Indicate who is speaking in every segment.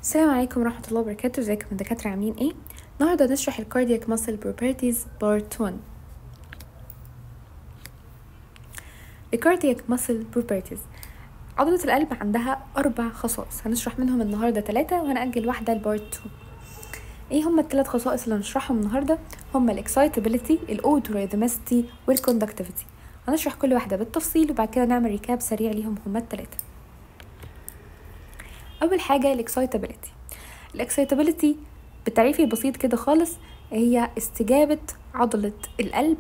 Speaker 1: السلام عليكم ورحمة الله وبركاته ازيكم الدكاترة عاملين ايه؟ النهاردة نشرح الكاردياك ماسل بروبرتيز بارت 1 الكاردياك ماسل بروبرتيز عضلة القلب عندها أربع خصائص هنشرح منهم النهاردة ثلاثة وهنأجل واحدة لبارت 2 ايه هما الثلاث خصائص اللي هنشرحهم النهاردة؟ هما الاكسايتابيليتي الاودوريزمستي والكوندكتيفيتي هنشرح كل واحدة بالتفصيل وبعد كده نعمل ريكاب سريع ليهم هما الثلاثة اول حاجه الاكسايتابيليتي الاكسايتابيليتي بالتعريف البسيط كده خالص هي استجابه عضله القلب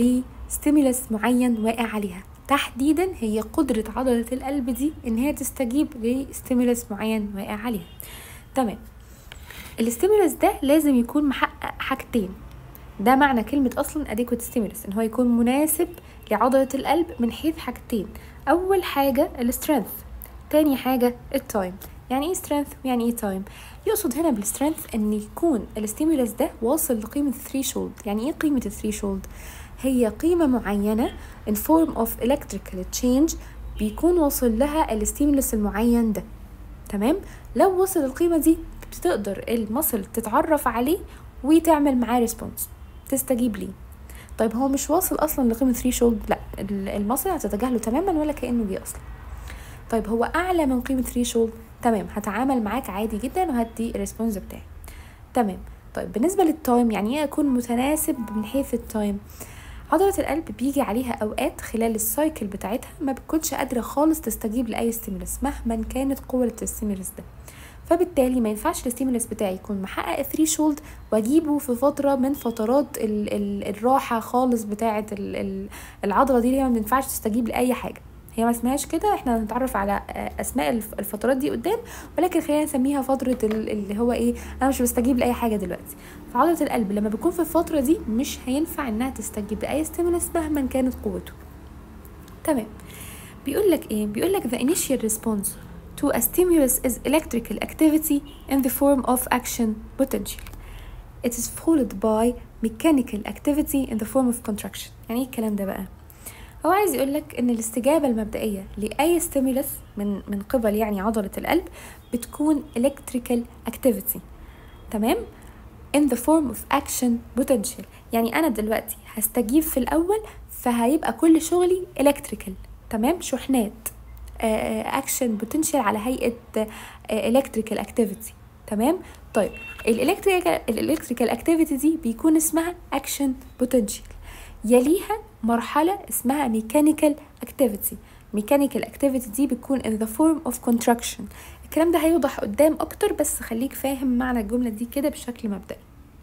Speaker 1: لستيمولس معين واقع عليها تحديدا هي قدرة عضلة القلب دي ان هي تستجيب لستيمولس معين واقع عليها تمام الاستيمولس ده لازم يكون محقق حاجتين ده معنى كلمة أصلا adequate stimulus إن هو يكون مناسب لعضلة القلب من حيث حاجتين أول حاجة السترينث تاني حاجة التايم يعني ايه strength ويعني ايه time يقصد هنا بالسترينث ان يكون الستيمولس ده واصل لقيمة الثريشولد يعني ايه قيمة الثريشولد هي قيمة معينة in form of electrical change بيكون واصل لها الستيمولس المعين ده تمام لو وصل القيمة دي بتقدر المصل تتعرف عليه وتعمل معاه ريسبونس تستجيب ليه طيب هو مش واصل اصلا لقيمة ثريشولد لا المصل هتتجاهله تماما ولا كأنه جه اصلا طيب هو اعلى من قيمه ثريشولد تمام هتعامل معاك عادي جدا وهدي الريسبونس بتاعي تمام طيب بالنسبه للتايم يعني ايه اكون متناسب من حيث التايم عضلة القلب بيجي عليها أوقات خلال السايكل بتاعتها ما بتكونش قادرة خالص تستجيب لأي ستيمولس مهما كانت قوة الستيمولس ده فبالتالي ما ينفعش الستيمولس بتاعي يكون محقق ثريشولد واجيبه في فتره من فترات ال ال الراحه خالص بتاعه العضله دي اللي هي ما ينفعش تستجيب لاي حاجه هي ما اسمهاش كده احنا هنتعرف على اسماء الفترات دي قدام ولكن خلينا نسميها فتره اللي هو ايه انا مش بستجيب لاي حاجه دلوقتي فعضله القلب لما بيكون في الفتره دي مش هينفع انها تستجيب لاي ستيمولس مهما كانت قوته تمام بيقول لك ايه بيقول لك the initial response to a stimulus is electrical activity in the form of action potential it is followed by mechanical activity in the form of contraction يعني ايه الكلام ده بقى هو عايز يقول لك ان الاستجابه المبدئيه لاي ستيمولس من من قبل يعني عضله القلب بتكون electrical activity تمام in the form of action potential يعني انا دلوقتي هستجيب في الاول فهيبقى كل شغلي electrical تمام شحنات اكشن بوتنشال على هيئه electrical activity تمام طيب الالكتريكال الالكتريكال اكتيفيتي دي بيكون اسمها اكشن بوتنشال يليها مرحلة اسمها mechanical activity mechanical activity دي بتكون in the form of contraction الكلام ده هيوضح قدام اكتر بس خليك فاهم معنى الجملة دي كده بشكل مبدئي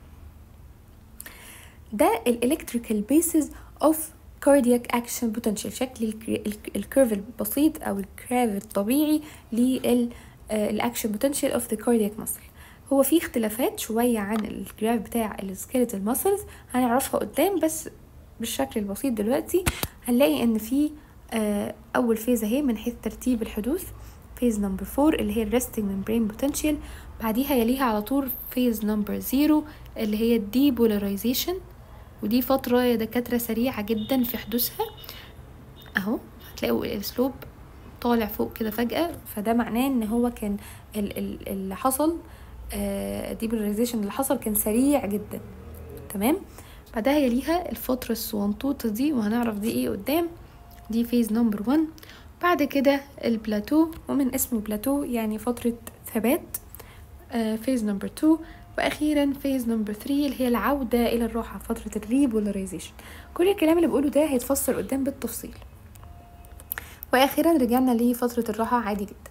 Speaker 1: ده الالكتريكال بيسز اوف cardiac action potential شكل الكيرف البسيط او الكيرف الطبيعي للاكشن بوتنشال اوف ذا cardiac muscle هو في اختلافات شوية عن الجراف بتاع السكيلتال ماسلز هنعرفها قدام بس بالشكل البسيط دلوقتي هنلاقي ان في آه اول فيز اهي من حيث ترتيب الحدوث فيز نمبر فور اللي هي الريستنج ممبرين بوتنشال بعديها يليها على طول فيز نمبر زيرو اللي هي الديبولاريزيشن ودي فترة يا دكاترة سريعة جدا في حدوثها اهو هتلاقوا السلوب طالع فوق كده فجأة فده معناه ان هو كان اللي حصل الديبولاريزيشن اللي حصل كان سريع جدا تمام بعدها يليها الفترة الصغنطوطة دي وهنعرف دي ايه قدام دي فيز نمبر 1 بعد كده البلاتو ومن اسمه بلاتو يعني فترة ثبات فيز نمبر 2 واخيرا فيز نمبر 3 اللي هي العودة الى الراحة فترة الريبولاريزيشن كل الكلام اللي بقوله ده هيتفسر قدام بالتفصيل واخيرا رجعنا لفترة الراحة عادي جدا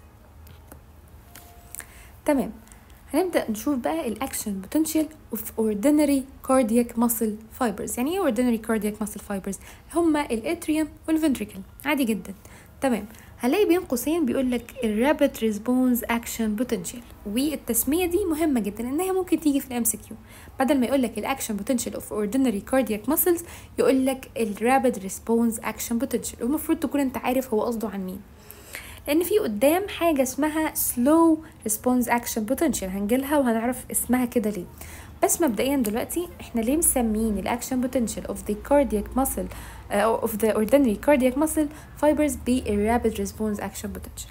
Speaker 1: تمام هنبدأ نشوف بقى الأكشن بوتنشال اوف ordinary cardiac muscle fibers يعني ايه ordinary cardiac muscle fibers هما الاتريوم والفنتريكل عادي جدا تمام هنلاقي بين قوسين بيقول لك الرابid response action potential والتسمية دي مهمة جدا انها ممكن تيجي في الام سي كيو بدل ما يقول لك الاكشن potential of ordinary cardiac muscles يقول لك الرابid response action potential والمفروض تكون انت عارف هو قصده عن مين لان في قدام حاجه اسمها slow response action potential هنجيلها وهنعرف اسمها كده ليه بس مبدئيا دلوقتي احنا ليه مسميين الاكشن potential of the cardiac muscle uh, of the ordinary cardiac muscle fibers ب rapid response action potential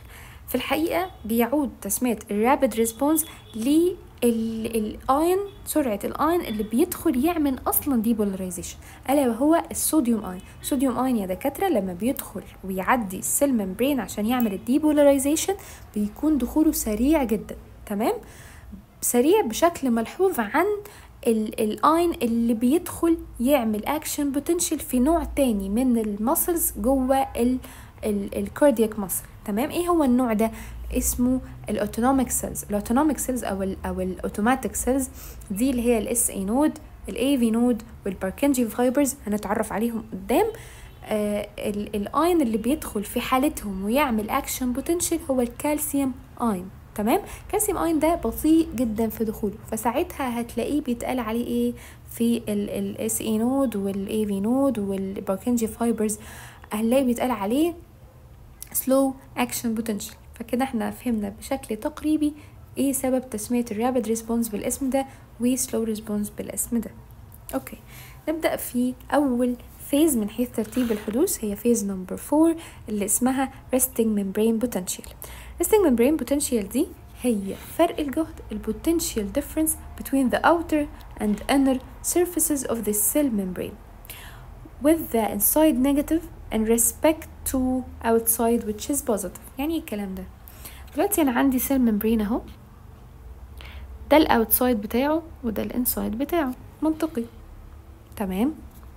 Speaker 1: في الحقيقة بيعود تسمية الرابid ريسبونس للاين سرعة الاين اللي بيدخل يعمل اصلا ديبولاريزيشن الا وهو الصوديوم اين الصوديوم اين يا دكاترة لما بيدخل ويعدي السيل ممبرين عشان يعمل الديبولاريزيشن بيكون دخوله سريع جدا تمام سريع بشكل ملحوظ عن الاين اللي بيدخل يعمل اكشن بوتنشال في نوع تاني من المسلز جوه الكاردياك مسل تمام ايه هو النوع ده اسمه الاوتونوميك سيلز الاوتونوميك سيلز او ال او الاوتوماتيك سيلز دي اللي هي الاس اي نود الاي في نود والباركنجي فايبرز هنتعرف عليهم قدام آه الاين اللي بيدخل في حالتهم ويعمل اكشن بوتنشال هو الكالسيوم اين تمام كالسيوم اين ده بطيء جدا في دخوله فساعتها هتلاقيه بيتقال عليه ايه في الاس اي نود والاي في نود والباركنجي فايبرز هنلاقي بيتقال عليه سلو اكشن بوتنشال فكده احنا فهمنا بشكل تقريبي ايه سبب تسمية الرابد ريسبونس بالاسم ده وسلو ريسبونس بالاسم ده اوكي نبدأ في اول فيز من حيث ترتيب الحدوث هي فيز نمبر 4 اللي اسمها resting membrane potential resting membrane potential دي هي فرق الجهد البوتنشال difference between the outer and inner surfaces of the cell membrane with the inside negative in respect to outside which is positive يعني ايه الكلام ده دلوقتي انا عندي سيل ممبرين اهو ده الاوتسايد بتاعه وده الانسايد بتاعه منطقي تمام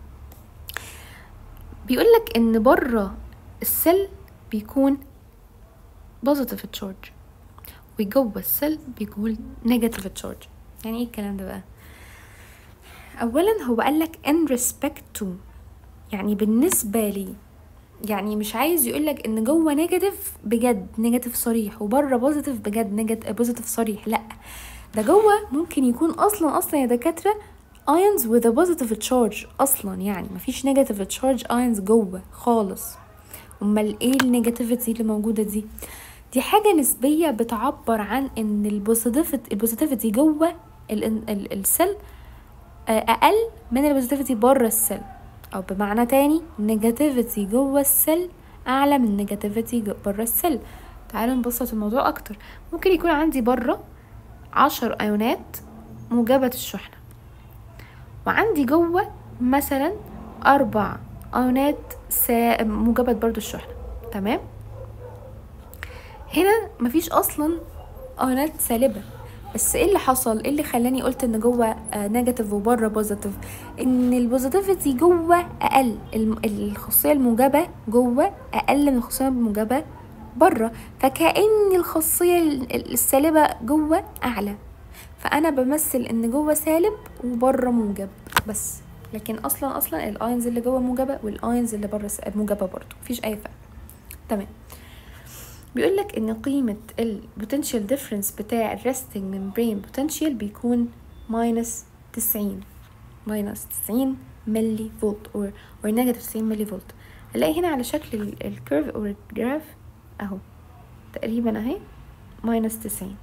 Speaker 1: بيقولك ان بره السيل بيكون بوزيتيف تشارج وجوه السيل بيكون نيجاتيف تشارج يعني ايه الكلام ده بقى اولا هو قالك in respect to يعني بالنسبة لي يعني مش عايز يقولك ان جوه نيجاتيف بجد نيجاتيف صريح وبره بوزيتيف بجد نيجاتيف بوزيتيف صريح لا ده جوه ممكن يكون اصلا اصلا يا دكاتره ions with a positive charge اصلا يعني مفيش negative charge ions جوه خالص امال ايه النيجاتيفيتي اللي موجوده دي دي حاجه نسبيه بتعبر عن ان البوزيتيفيتي البوزيتيفيتي جوه السيل اقل من البوزيتيفيتي بره السيل او بمعنى تاني نيجاتيفيتي جوه السيل اعلى من نيجاتيفيتي بره السيل تعالوا نبسط الموضوع اكتر ممكن يكون عندي بره عشر ايونات موجبة الشحنة وعندي جوه مثلا اربع ايونات سا... موجبة برضو الشحنة تمام هنا مفيش اصلا ايونات سالبة بس ايه اللي حصل ايه اللي خلاني قلت ان جوه نيجاتيف وبره بوزيتيف ان البوزيتيفيتي جوه اقل الخاصيه الموجبه جوه اقل من الخاصيه الموجبه بره فكأن الخاصيه السالبه جوه اعلى فانا بمثل ان جوه سالب وبره موجب بس لكن اصلا اصلا الاينز اللي جوه موجبه والاينز اللي بره موجبه برضو مفيش اي فرق تمام بيقول لك ان قيمة البوتنشال ديفرنس بتاع الريستنج ممبرين بوتنشال بيكون ماينس تسعين ماينس تسعين ملي فولت اور اور نيجاتيف تسعين ملي فولت هنلاقي هنا على شكل الكيرف او الجراف اهو تقريبا اهي ماينس تسعين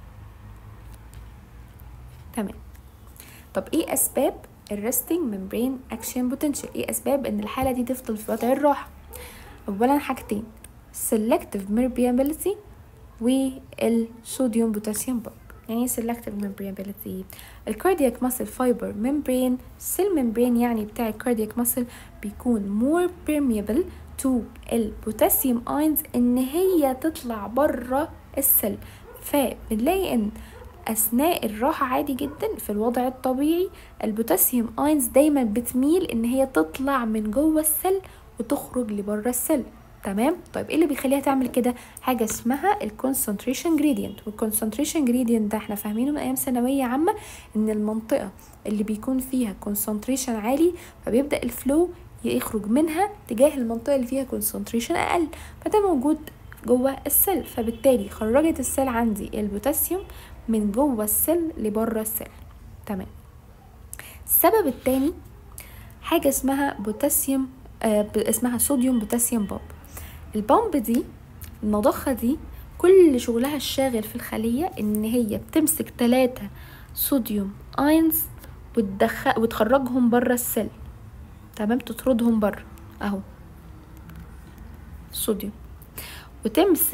Speaker 1: تمام طب ايه اسباب الريستنج ممبرين اكشن بوتنشال ايه اسباب ان الحالة دي تفضل في وضع الراحة اولا حاجتين selective permeability والصوديوم بوتاسيوم بامب يعني selective permeability الكاردياك ماسل فايبر ممبرين سيل ممبرين يعني بتاع الكاردياك ماسل بيكون more permeable to البوتاسيوم اينز ان هي تطلع بره السيل فبنلاقي ان اثناء الراحه عادي جدا في الوضع الطبيعي البوتاسيوم اينز دايما بتميل ان هي تطلع من جوه السيل وتخرج لبره السيل تمام طيب ايه اللي بيخليها تعمل كده حاجه اسمها الكونسنتريشن جريدينت والكونسنتريشن جريدينت ده احنا فاهمينه من ايام ثانويه عامه ان المنطقه اللي بيكون فيها كونسنتريشن عالي فبيبدا الفلو يخرج منها تجاه المنطقه اللي فيها كونسنتريشن اقل فده موجود جوه السيل فبالتالي خرجت السيل عندي البوتاسيوم من جوه السيل لبره السيل تمام السبب التاني حاجه اسمها بوتاسيوم آه اسمها صوديوم بوتاسيوم بامب البامب دي المضخة دي كل شغلها الشاغل في الخلية ان هي بتمسك تلاتة صوديوم اينز وتدخل وتخرجهم بره السيل تمام تطردهم بره اهو صوديوم وتمسك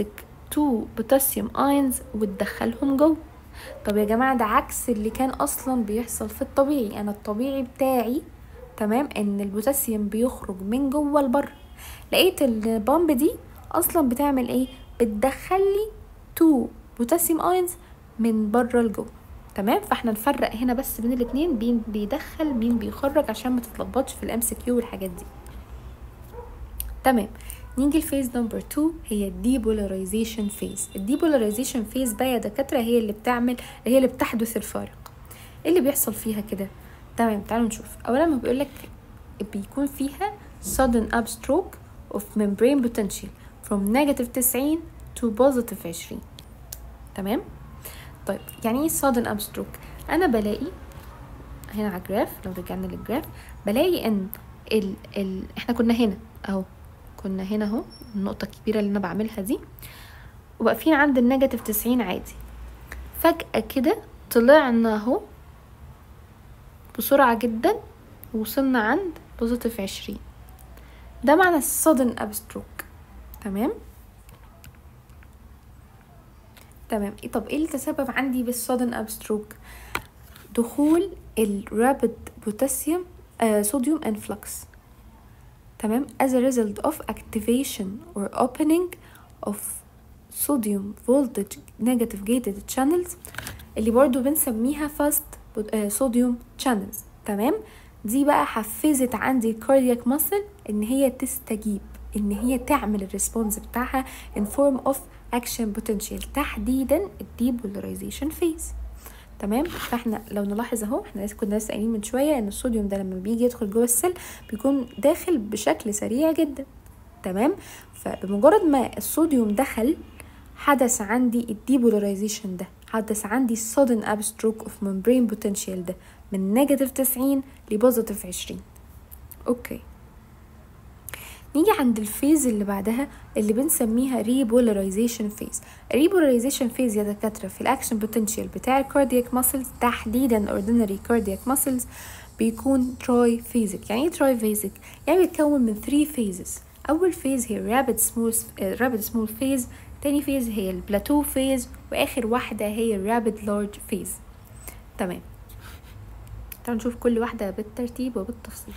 Speaker 1: تو بوتاسيوم اينز وتدخلهم جوه طب يا جماعه ده عكس اللي كان اصلا بيحصل في الطبيعي انا الطبيعي بتاعي تمام ان البوتاسيوم بيخرج من جوه لبره لقيت البامب دي اصلا بتعمل ايه بتدخل لي تو بوتاسيوم اينز من بره لجوه تمام فاحنا نفرق هنا بس بين الاتنين مين بيدخل مين بيخرج عشان ما تتلخبطش في الام سي كيو والحاجات دي تمام نيجي الفيز نمبر 2 هي الديبولاريزيشن فيز الديبولاريزيشن فيز بقى يا دكاتره هي اللي بتعمل هي اللي بتحدث الفارق ايه اللي بيحصل فيها كده تمام تعالوا نشوف اولا ما بيقول لك بيكون فيها sudden upstroke of membrane potential from negative 90 to positive 20 تمام طيب يعني ايه sudden upstroke انا بلاقي هنا على الجراف لو رجعنا للجراف بلاقي ان ال ال احنا كنا هنا اهو كنا هنا اهو النقطة الكبيرة اللي انا بعملها دي واقفين عند النيجاتيف تسعين عادي فجأة كده طلعنا اهو بسرعة جدا ووصلنا عند بوزيتيف عشرين ده معنى السودن ابستروك تمام تمام إيه طب ايه اللي تسبب عندي بالسودن ابستروك دخول الرابد بوتاسيوم آه صوديوم انفلكس تمام as a result of activation or opening of sodium voltage negative gated channels اللي برضو بنسميها fast sodium channels تمام دي بقى حفزت عندي الكاردياك ماسل ان هي تستجيب ان هي تعمل الريسبونس بتاعها in form of action potential تحديدا الديبولاريزيشن فيز تمام فاحنا لو نلاحظ اهو احنا لسه كنا لسه قايلين من شويه ان الصوديوم ده لما بيجي يدخل جوه السيل بيكون داخل بشكل سريع جدا تمام فبمجرد ما الصوديوم دخل حدث عندي الديبولاريزيشن ده حدث عندي sudden upstroke of membrane potential ده من نيجاتيف 90 لبوزيتيف 20 اوكي نيجي عند الفيز اللي بعدها اللي بنسميها ريبولاريزيشن فيز الريبولاريزيشن فيز يا دكاتره في الاكشن بوتنشال بتاع الكاردياك ماسلز تحديدا اوردينري كاردياك ماسلز بيكون تراي فيزك يعني ايه تراي فيزك يعني بيتكون من 3 فيزز اول فيز هي رابid سمول رابid سمول فيز تاني فيز هي البلاتو فيز واخر واحده هي الرابد لارج فيز تمام تعالوا نشوف كل واحده بالترتيب وبالتفصيل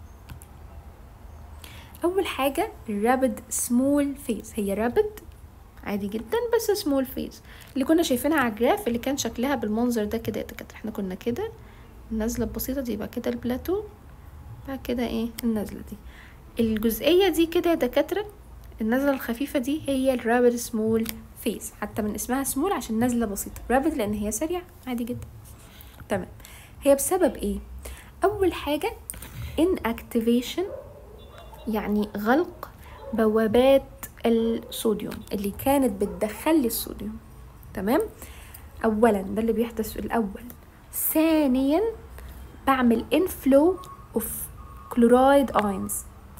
Speaker 1: اول حاجه الرابد سمول فيز هي رابد عادي جدا بس سمول فيز اللي كنا شايفينها على الجراف اللي كان شكلها بالمنظر ده كده كده احنا كنا كده النزله البسيطه دي يبقى كده البلاتو بعد كده ايه النزله دي الجزئيه دي كده يا دكاتره النزله الخفيفه دي هي الرابد سمول فيز حتى من اسمها سمول عشان نزله بسيطه رابد لان هي سريعه عادي جدا تمام هي بسبب ايه اول حاجه inactivation يعني غلق بوابات الصوديوم اللي كانت بتدخل لي الصوديوم تمام اولا ده اللي بيحدث الاول ثانيا بعمل inflow of chloride ions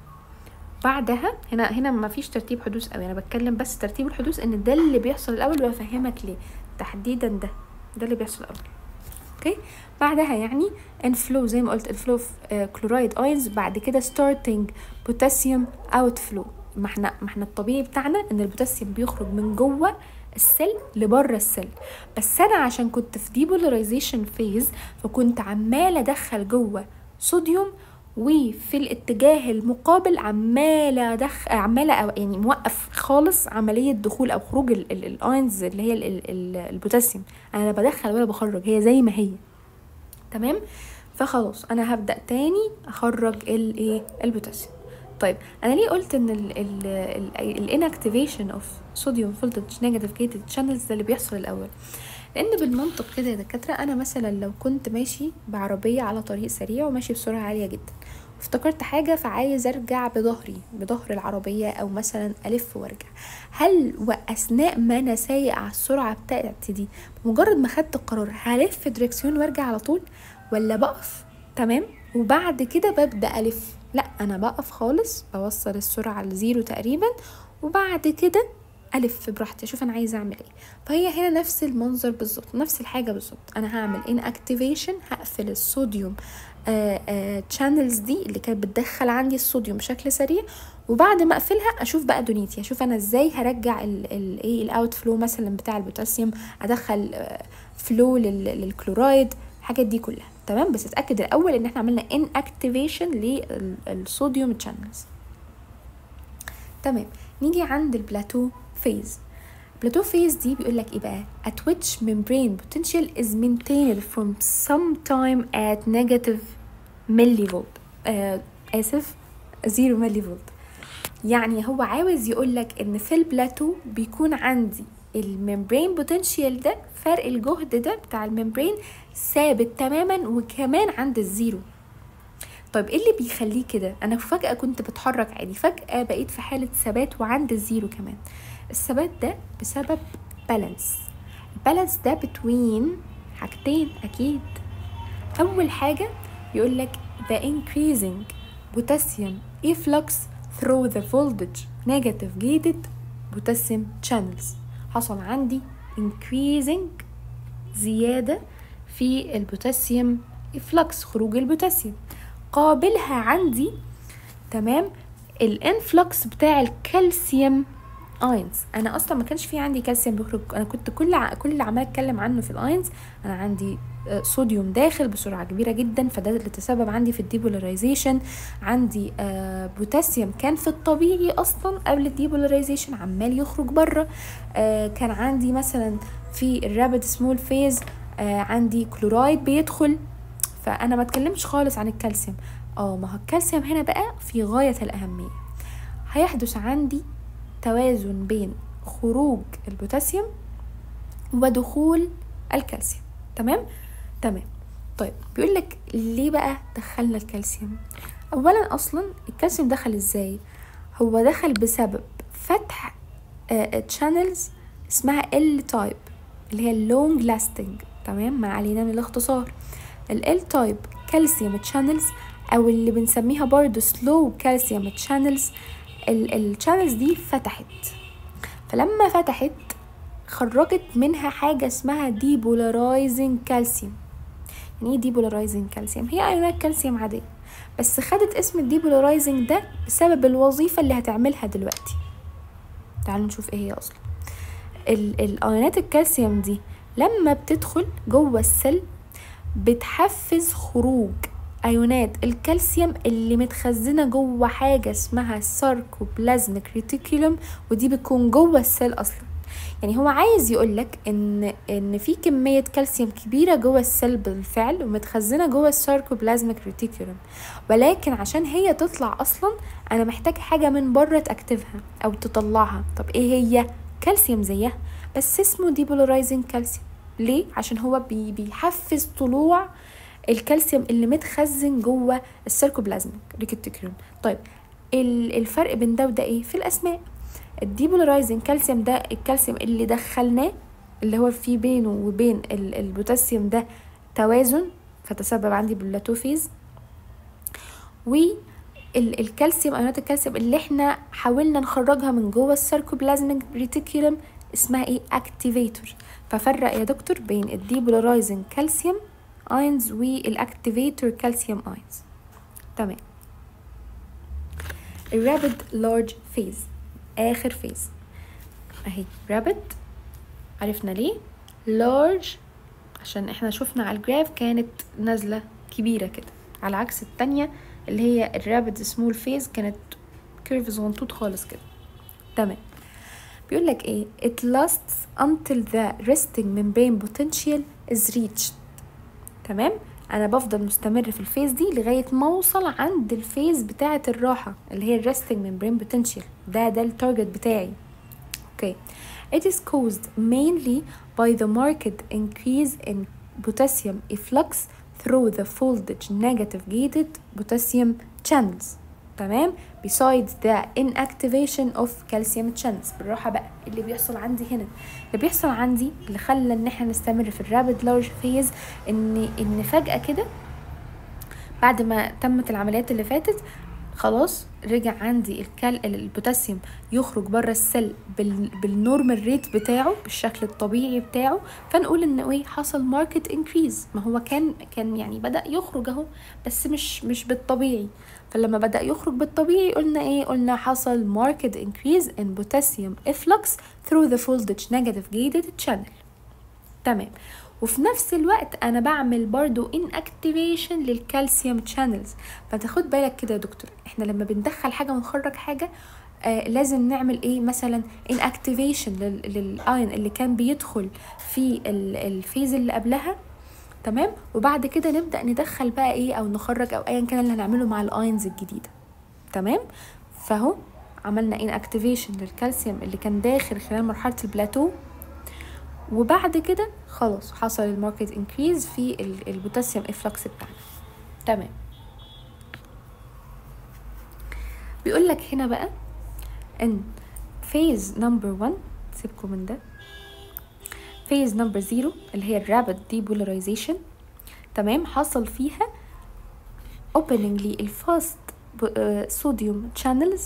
Speaker 1: بعدها هنا هنا ما فيش ترتيب حدوث قوي انا بتكلم بس ترتيب الحدوث ان ده اللي بيحصل الاول وافهمك ليه تحديدا ده ده اللي بيحصل الاول اوكي بعدها يعني انفلو زي ما قلت الفلو كلورايد اينز بعد كده ستارتنج بوتاسيوم اوت فلو ما احنا ما احنا الطبيعي بتاعنا ان البوتاسيوم بيخرج من جوه السيل لبره السيل بس انا عشان كنت في ديبولاريزيشن فيز فكنت عماله ادخل جوه صوديوم وفي الاتجاه المقابل عماله ادخل عماله أو يعني موقف خالص عمليه دخول او خروج الاينز اللي هي ال ال ال البوتاسيوم انا لا بدخل ولا بخرج هي زي ما هي تمام فخلاص انا هبدا تاني اخرج الايه البوتاسيوم طيب انا ليه قلت ان الانكتيفيشن اوف صوديوم فولتج نيجاتيف جيتد شانلز ده اللي بيحصل الاول لان بالمنطق كده يا دكاتره انا مثلا لو كنت ماشي بعربيه على طريق سريع وماشي بسرعه عاليه جدا افتكرت حاجة فعايز ارجع بظهري بظهر العربية او مثلا الف وارجع هل واثناء ما انا سايق على السرعة بتاعتي دي مجرد ما خدت القرار هلف دريكسيون وارجع على طول ولا بقف تمام وبعد كده ببدأ الف لا انا بقف خالص بوصل السرعة لزيرو تقريبا وبعد كده الف براحتي اشوف انا عايزه اعمل ايه فهي هنا نفس المنظر بالظبط نفس الحاجه بالظبط انا هعمل ان اكتيفيشن هقفل الصوديوم تشانلز دي اللي كانت بتدخل عندي الصوديوم بشكل سريع وبعد ما اقفلها اشوف بقى دنيتي اشوف انا ازاي هرجع الايه الاوت فلو مثلا بتاع البوتاسيوم ادخل فلو للكلورايد الحاجات دي كلها تمام بس اتاكد الاول ان احنا عملنا ان اكتيفيشن للصوديوم تشانلز تمام نيجي عند البلاتو فيز البلاتو فيز دي بيقول لك ايه بقى at which membrane potential is maintained from some time at negative millivolt آه اسف زيرو ملي فولت يعني هو عاوز يقول لك ان في البلاتو بيكون عندي الممبرين بوتنشال ده فرق الجهد ده بتاع الممبرين ثابت تماما وكمان عند الزيرو طيب ايه اللي بيخليه كده انا فجاه كنت بتحرك عادي فجاه بقيت في حاله ثبات وعند الزيرو كمان الثبات ده بسبب بالانس البالانس ده بتوين حاجتين اكيد اول حاجه يقول لك the increasing potassium efflux through the voltage negative gated potassium channels حصل عندي increasing زيادة في البوتاسيوم افلكس خروج البوتاسيوم قابلها عندي تمام الانفلكس بتاع الكالسيوم اينز انا اصلا ما كانش في عندي كالسيوم بيخرج انا كنت كل ع... كل اللي عمال اتكلم عنه في الاينز انا عندي صوديوم داخل بسرعه كبيره جدا فده اللي تسبب عندي في الديبولاريزيشن عندي آه بوتاسيوم كان في الطبيعي اصلا قبل الديبولاريزيشن عمال يخرج بره آه كان عندي مثلا في الرابد سمول فيز آه عندي كلورايد بيدخل فانا ما اتكلمش خالص عن الكالسيوم اه ما هو الكالسيوم هنا بقى في غايه الاهميه هيحدث عندي توازن بين خروج البوتاسيوم ودخول الكالسيوم تمام تمام طيب بيقول لك ليه بقى دخلنا الكالسيوم اولا اصلا الكالسيوم دخل ازاي هو دخل بسبب فتح تشانلز اسمها ال تايب اللي هي اللونج لاستنج تمام ما علينا من الاختصار ال تايب كالسيوم تشانلز او اللي بنسميها برضو سلو كالسيوم تشانلز الشانلز دي فتحت فلما فتحت خرجت منها حاجة اسمها ديبولارايزنج كالسيوم يعني ايه ديبولارايزنج كالسيوم هي ايونات كالسيوم عادية بس خدت اسم الديبولارايزنج ده بسبب الوظيفة اللي هتعملها دلوقتي تعالوا نشوف ايه هي اصلا الايونات الكالسيوم دي لما بتدخل جوه السل بتحفز خروج ايونات الكالسيوم اللي متخزنه جوه حاجه اسمها ساركوبلازميك ريتيكولوم ودي بتكون جوه السيل اصلا يعني هو عايز يقولك ان ان في كميه كالسيوم كبيره جوه السيل بالفعل ومتخزنه جوه الساركوبلازميك ريتيكولوم ولكن عشان هي تطلع اصلا انا محتاج حاجه من بره تاكتفها او تطلعها طب ايه هي كالسيوم زيها بس اسمه ديبولارايزنج كالسيوم ليه عشان هو بي بيحفز طلوع الكالسيوم اللي متخزن جوه السيركوبلازميك ريتيكولوم طيب الفرق بين ده وده ايه في الاسماء الديبولارايزنج كالسيوم ده الكالسيوم اللي دخلناه اللي هو في بينه وبين البوتاسيوم ده توازن فتسبب عندي باللاتوفيز و الكالسيوم ايونات الكالسيوم اللي احنا حاولنا نخرجها من جوه السيركوبلازميك ريتيكولوم اسمها ايه اكتيفيتور ففرق يا دكتور بين الديبولارايزنج كالسيوم اينز والاكتيفيتور كالسيوم اينز تمام الرابد لارج فيز اخر فيز اهي رابد عرفنا ليه لارج عشان احنا شفنا على الجراف كانت نازله كبيره كده على عكس التانية اللي هي الرابد سمول فيز كانت كيرف صغنطوط خالص كده تمام بيقول لك ايه it lasts until the resting membrane potential is reached تمام انا بفضل مستمر في الفيز دي لغايه ما اوصل عند الفيز بتاعه الراحه اللي هي الريستنج ممبرين بوتنشال ده ده التارجت بتاعي اوكي it is caused mainly by the marked increase in potassium efflux through the voltage negative gated potassium channels تمام besides the inactivation of calcium channels بالراحه بقى اللي بيحصل عندي هنا اللي بيحصل عندي اللي خلى ان احنا نستمر في الرابد لارج فيز ان ان فجاه كده بعد ما تمت العمليات اللي فاتت خلاص رجع عندي الكال البوتاسيوم يخرج بره السيل بال... بالنورمال ريت بتاعه بالشكل الطبيعي بتاعه فنقول ان ايه حصل ماركت انكريز ما هو كان كان يعني بدا يخرج اهو بس مش مش بالطبيعي فلما بدا يخرج بالطبيعي قلنا ايه قلنا حصل ماركت انكريز ان بوتاسيوم efflux through the voltage negative gated channel تمام وفي نفس الوقت انا بعمل برضو inactivation للكالسيوم channels فتاخد بالك كده يا دكتور احنا لما بندخل حاجه ونخرج حاجه آه لازم نعمل ايه مثلا inactivation للاين اللي كان بيدخل في الفيز اللي قبلها تمام وبعد كده نبدا ندخل بقى ايه او نخرج او ايا كان اللي هنعمله مع الاينز الجديده تمام فهو عملنا inactivation للكالسيوم اللي كان داخل خلال مرحله البلاتو وبعد كده خلاص حصل الماركت انكريز في البوتاسيوم افلكس بتاعنا تمام بيقول لك هنا بقى ان فيز نمبر 1 سيبكم من ده فيز نمبر 0 اللي هي الرابid depolarization تمام حصل فيها opening للفاست صوديوم channels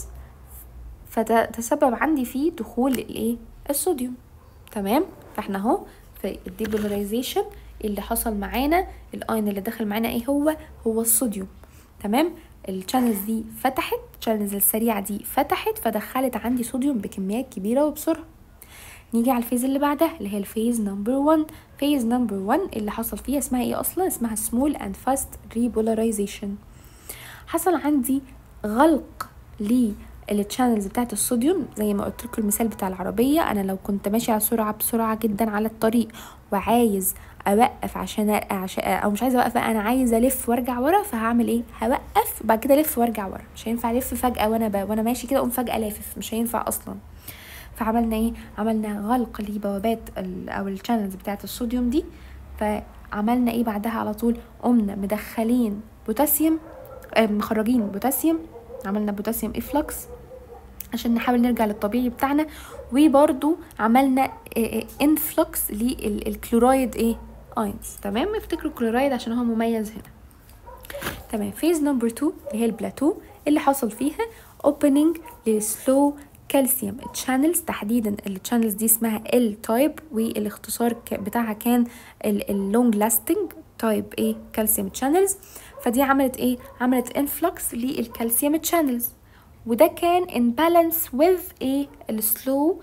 Speaker 1: فتسبب عندي في دخول الايه الصوديوم تمام فاحنا اهو في الديبولاريزيشن اللي حصل معانا الاين اللي دخل معانا ايه هو هو الصوديوم تمام الشانلز دي فتحت الشانلز السريعه دي فتحت فدخلت عندي صوديوم بكميات كبيره وبسرعه نيجي على الفيز اللي بعدها اللي هي الفيز نمبر 1 فيز نمبر 1 اللي حصل فيها اسمها ايه اصلا اسمها سمول اند فاست ريبولاريزيشن حصل عندي غلق ليه التشانلز بتاعت الصوديوم زي ما قلت لكم المثال بتاع العربيه انا لو كنت ماشيه على سرعه بسرعه جدا على الطريق وعايز اوقف عشان عشان او مش عايزه اوقف انا عايزه الف وارجع ورا فهعمل ايه هوقف وبعد كده الف وارجع ورا مش هينفع الف فجاه وانا ب... وانا ماشي كده اقوم فجاه لافف مش هينفع اصلا فعملنا ايه عملنا غلق لبوابات ال... او الشانلز بتاعت الصوديوم دي فعملنا ايه بعدها على طول قمنا مدخلين بوتاسيوم آه مخرجين بوتاسيوم عملنا بوتاسيوم افلكس عشان نحاول نرجع للطبيعي بتاعنا وبرضو عملنا انفلوكس للكلورايد ايه اينز تمام افتكروا الكلورايد عشان هو مميز هنا تمام فيز نمبر 2 اللي هي البلاتو اللي حصل فيها opening لسلو كالسيوم تشانلز تحديدا التشانلز دي اسمها ال تايب والاختصار بتاعها كان اللونج لاستنج تايب ايه كالسيوم تشانلز فدي عملت ايه عملت انفلوكس للكالسيوم تشانلز وده كان in balance with a slow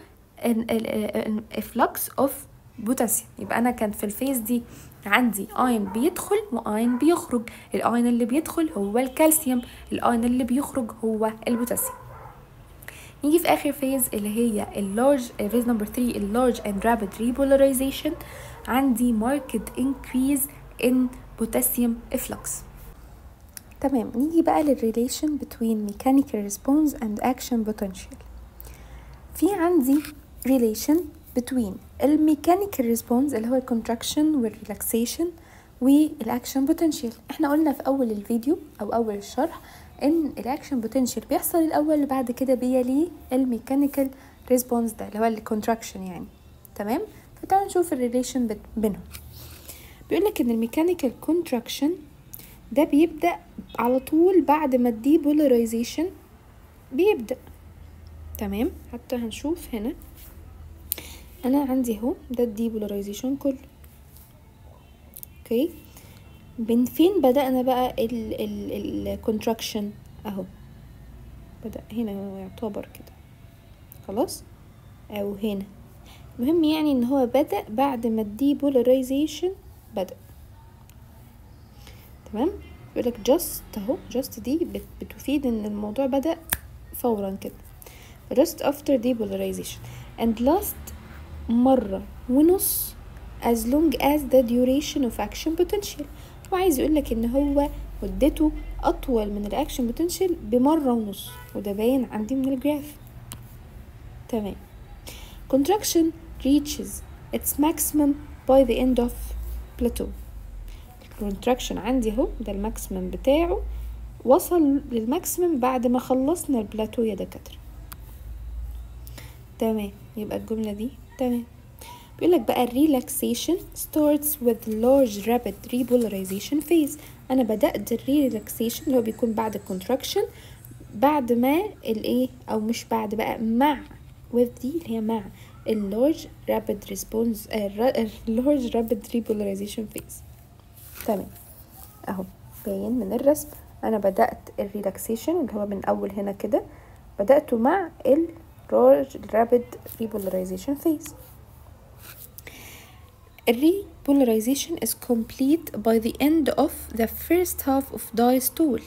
Speaker 1: influx of potassium يبقى انا كان في الفيز دي عندي اين بيدخل واين بيخرج الاين اللي بيدخل هو الكالسيوم الاين اللي بيخرج هو البوتاسيوم نيجي في اخر فيز اللي هي اللارج فيز نمبر 3 اللارج and rapid repolarization عندي marked increase in potassium efflux تمام نيجي بقى للريليشن between mechanical response and action potential في عندي relation between الميكانيكال ريسبونس اللي هو الكونتراكشن والريلاكسيشن والاكشن بوتنشال احنا قلنا في اول الفيديو او اول الشرح ان الاكشن بوتنشال بيحصل الاول وبعد كده بيليه الميكانيكال ريسبونس ده اللي هو الكونتراكشن يعني تمام فتعالوا نشوف الريليشن بينهم بيقول لك ان الميكانيكال كونتراكشن ده بيبدأ على طول بعد ما الديبولاريزيشن بيبدأ تمام حتى هنشوف هنا انا عندي اهو ده الديبولاريزيشن كله اوكي من فين بدأنا بقى الكونتراكشن اهو بدأ هنا هو يعتبر كده خلاص او هنا المهم يعني ان هو بدأ بعد ما الديبولاريزيشن بدأ تمام بيقولك جاست اهو جاست دي بتفيد ان الموضوع بدأ فورا كده just after depolarization and last مرة ونص as long as the duration of action potential وعايز يقولك ان هو مدته اطول من الاكشن بوتنشال بمرة ونص وده باين عندي من الجراف تمام contraction reaches its maximum by the end of plateau الكونتراكشن عندي اهو ده الماكسيمم بتاعه وصل للماكسيمم بعد ما خلصنا البلاتو يا دكاتره تمام يبقى الجمله دي تمام بيقول لك بقى الريلاكسيشن starts with large rapid repolarization phase انا بدات الريلاكسيشن اللي هو بيكون بعد الكونتراكشن بعد ما الايه او مش بعد بقى مع with دي اللي هي مع اللارج رابid ريسبونس اللارج رابid ريبولاريزيشن فيز تمام اهو باين من الرسم انا بدأت الريلاكسيشن اللي هو من اول هنا كده بدأته مع اللارج رابid ريبولاريزيشن فيز Repolarization is complete by the end of the first half of diastole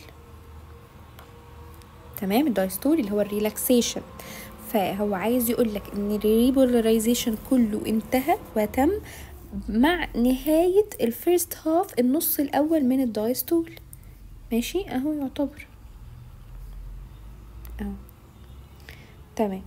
Speaker 1: تمام الدايستول اللي هو الريلاكسيشن فهو عايز يقول لك ان الريبولاريزيشن كله انتهى وتم مع نهاية الفيرست هاف النص الأول من الدايستول ماشي اهو يعتبر اهو تمام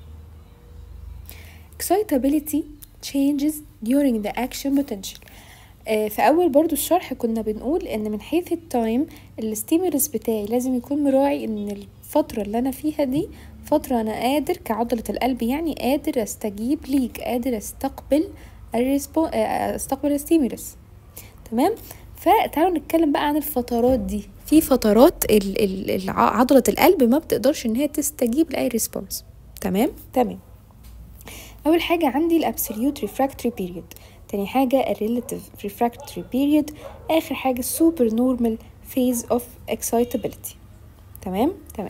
Speaker 1: excitability changes during the action potential آه في اول برضو الشرح كنا بنقول ان من حيث التايم الستيمولس بتاعي لازم يكون مراعي ان الفترة اللي انا فيها دي فترة انا قادر كعضلة القلب يعني قادر استجيب ليك قادر استقبل الريسبو آه استقبل الستيمولس تمام فتعالوا نتكلم بقى عن الفترات دي في فترات ال ال عضلة القلب ما بتقدرش ان هي تستجيب لاي ريسبونس تمام تمام اول حاجة عندي الابسوليوت ريفراكتوري بيريود تاني حاجة الريلاتيف ريفراكتوري بيريود اخر حاجة السوبر نورمال phase of excitability تمام تمام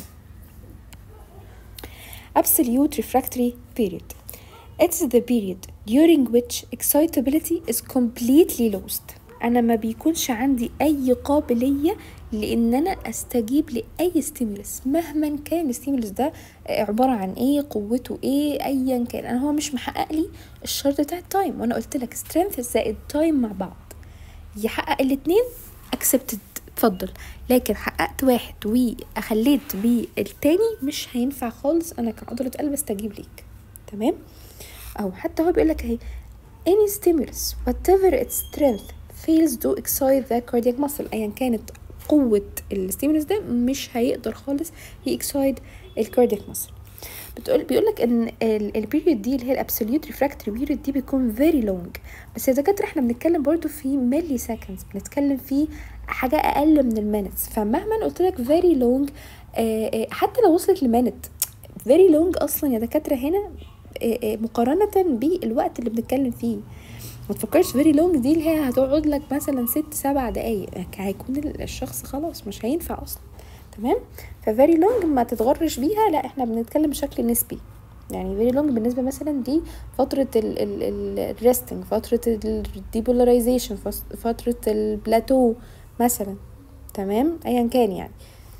Speaker 1: absolute refractory period it's the period during which excitability is completely lost انا ما بيكونش عندي اي قابليه لان انا استجيب لاي ستيمولس مهما كان الستيمولس ده عباره عن ايه قوته ايه ايا كان انا هو مش محقق لي الشرط بتاع التايم وانا قلت لك سترينث زائد تايم مع بعض يحقق الاتنين اكسبتد اتفضل لكن حققت واحد واخليت بالتاني مش هينفع خالص انا كعضله قلب استجيب ليك تمام او حتى هو بيقول لك اهي any stimulus whatever its strength fails to excite the cardiac muscle ايا كانت قوة الستيمولس ده مش هيقدر خالص يكسايد الكاردياك ماسل بتقول بيقول لك ان البيريود دي اللي هي الابسوليوت ريفراكتوري بيريود دي بيكون فيري لونج بس يا دكاتره احنا بنتكلم برضو في ملي سكندز بنتكلم في حاجه اقل من المينتس فمهما قلت لك فيري لونج حتى لو وصلت لمينت فيري لونج اصلا يا دكاتره هنا مقارنه بالوقت اللي بنتكلم فيه ما تفكرش فيري لونج دي اللي هي هتقعد لك مثلا ست سبع دقايق هيكون الشخص خلاص مش هينفع اصلا تمام ففيري لونج ما تتغرش بيها لا احنا بنتكلم بشكل نسبي يعني فيري لونج بالنسبة مثلا دي فترة الريستنج فترة الديبولاريزيشن فترة البلاتو مثلا تمام ايا كان يعني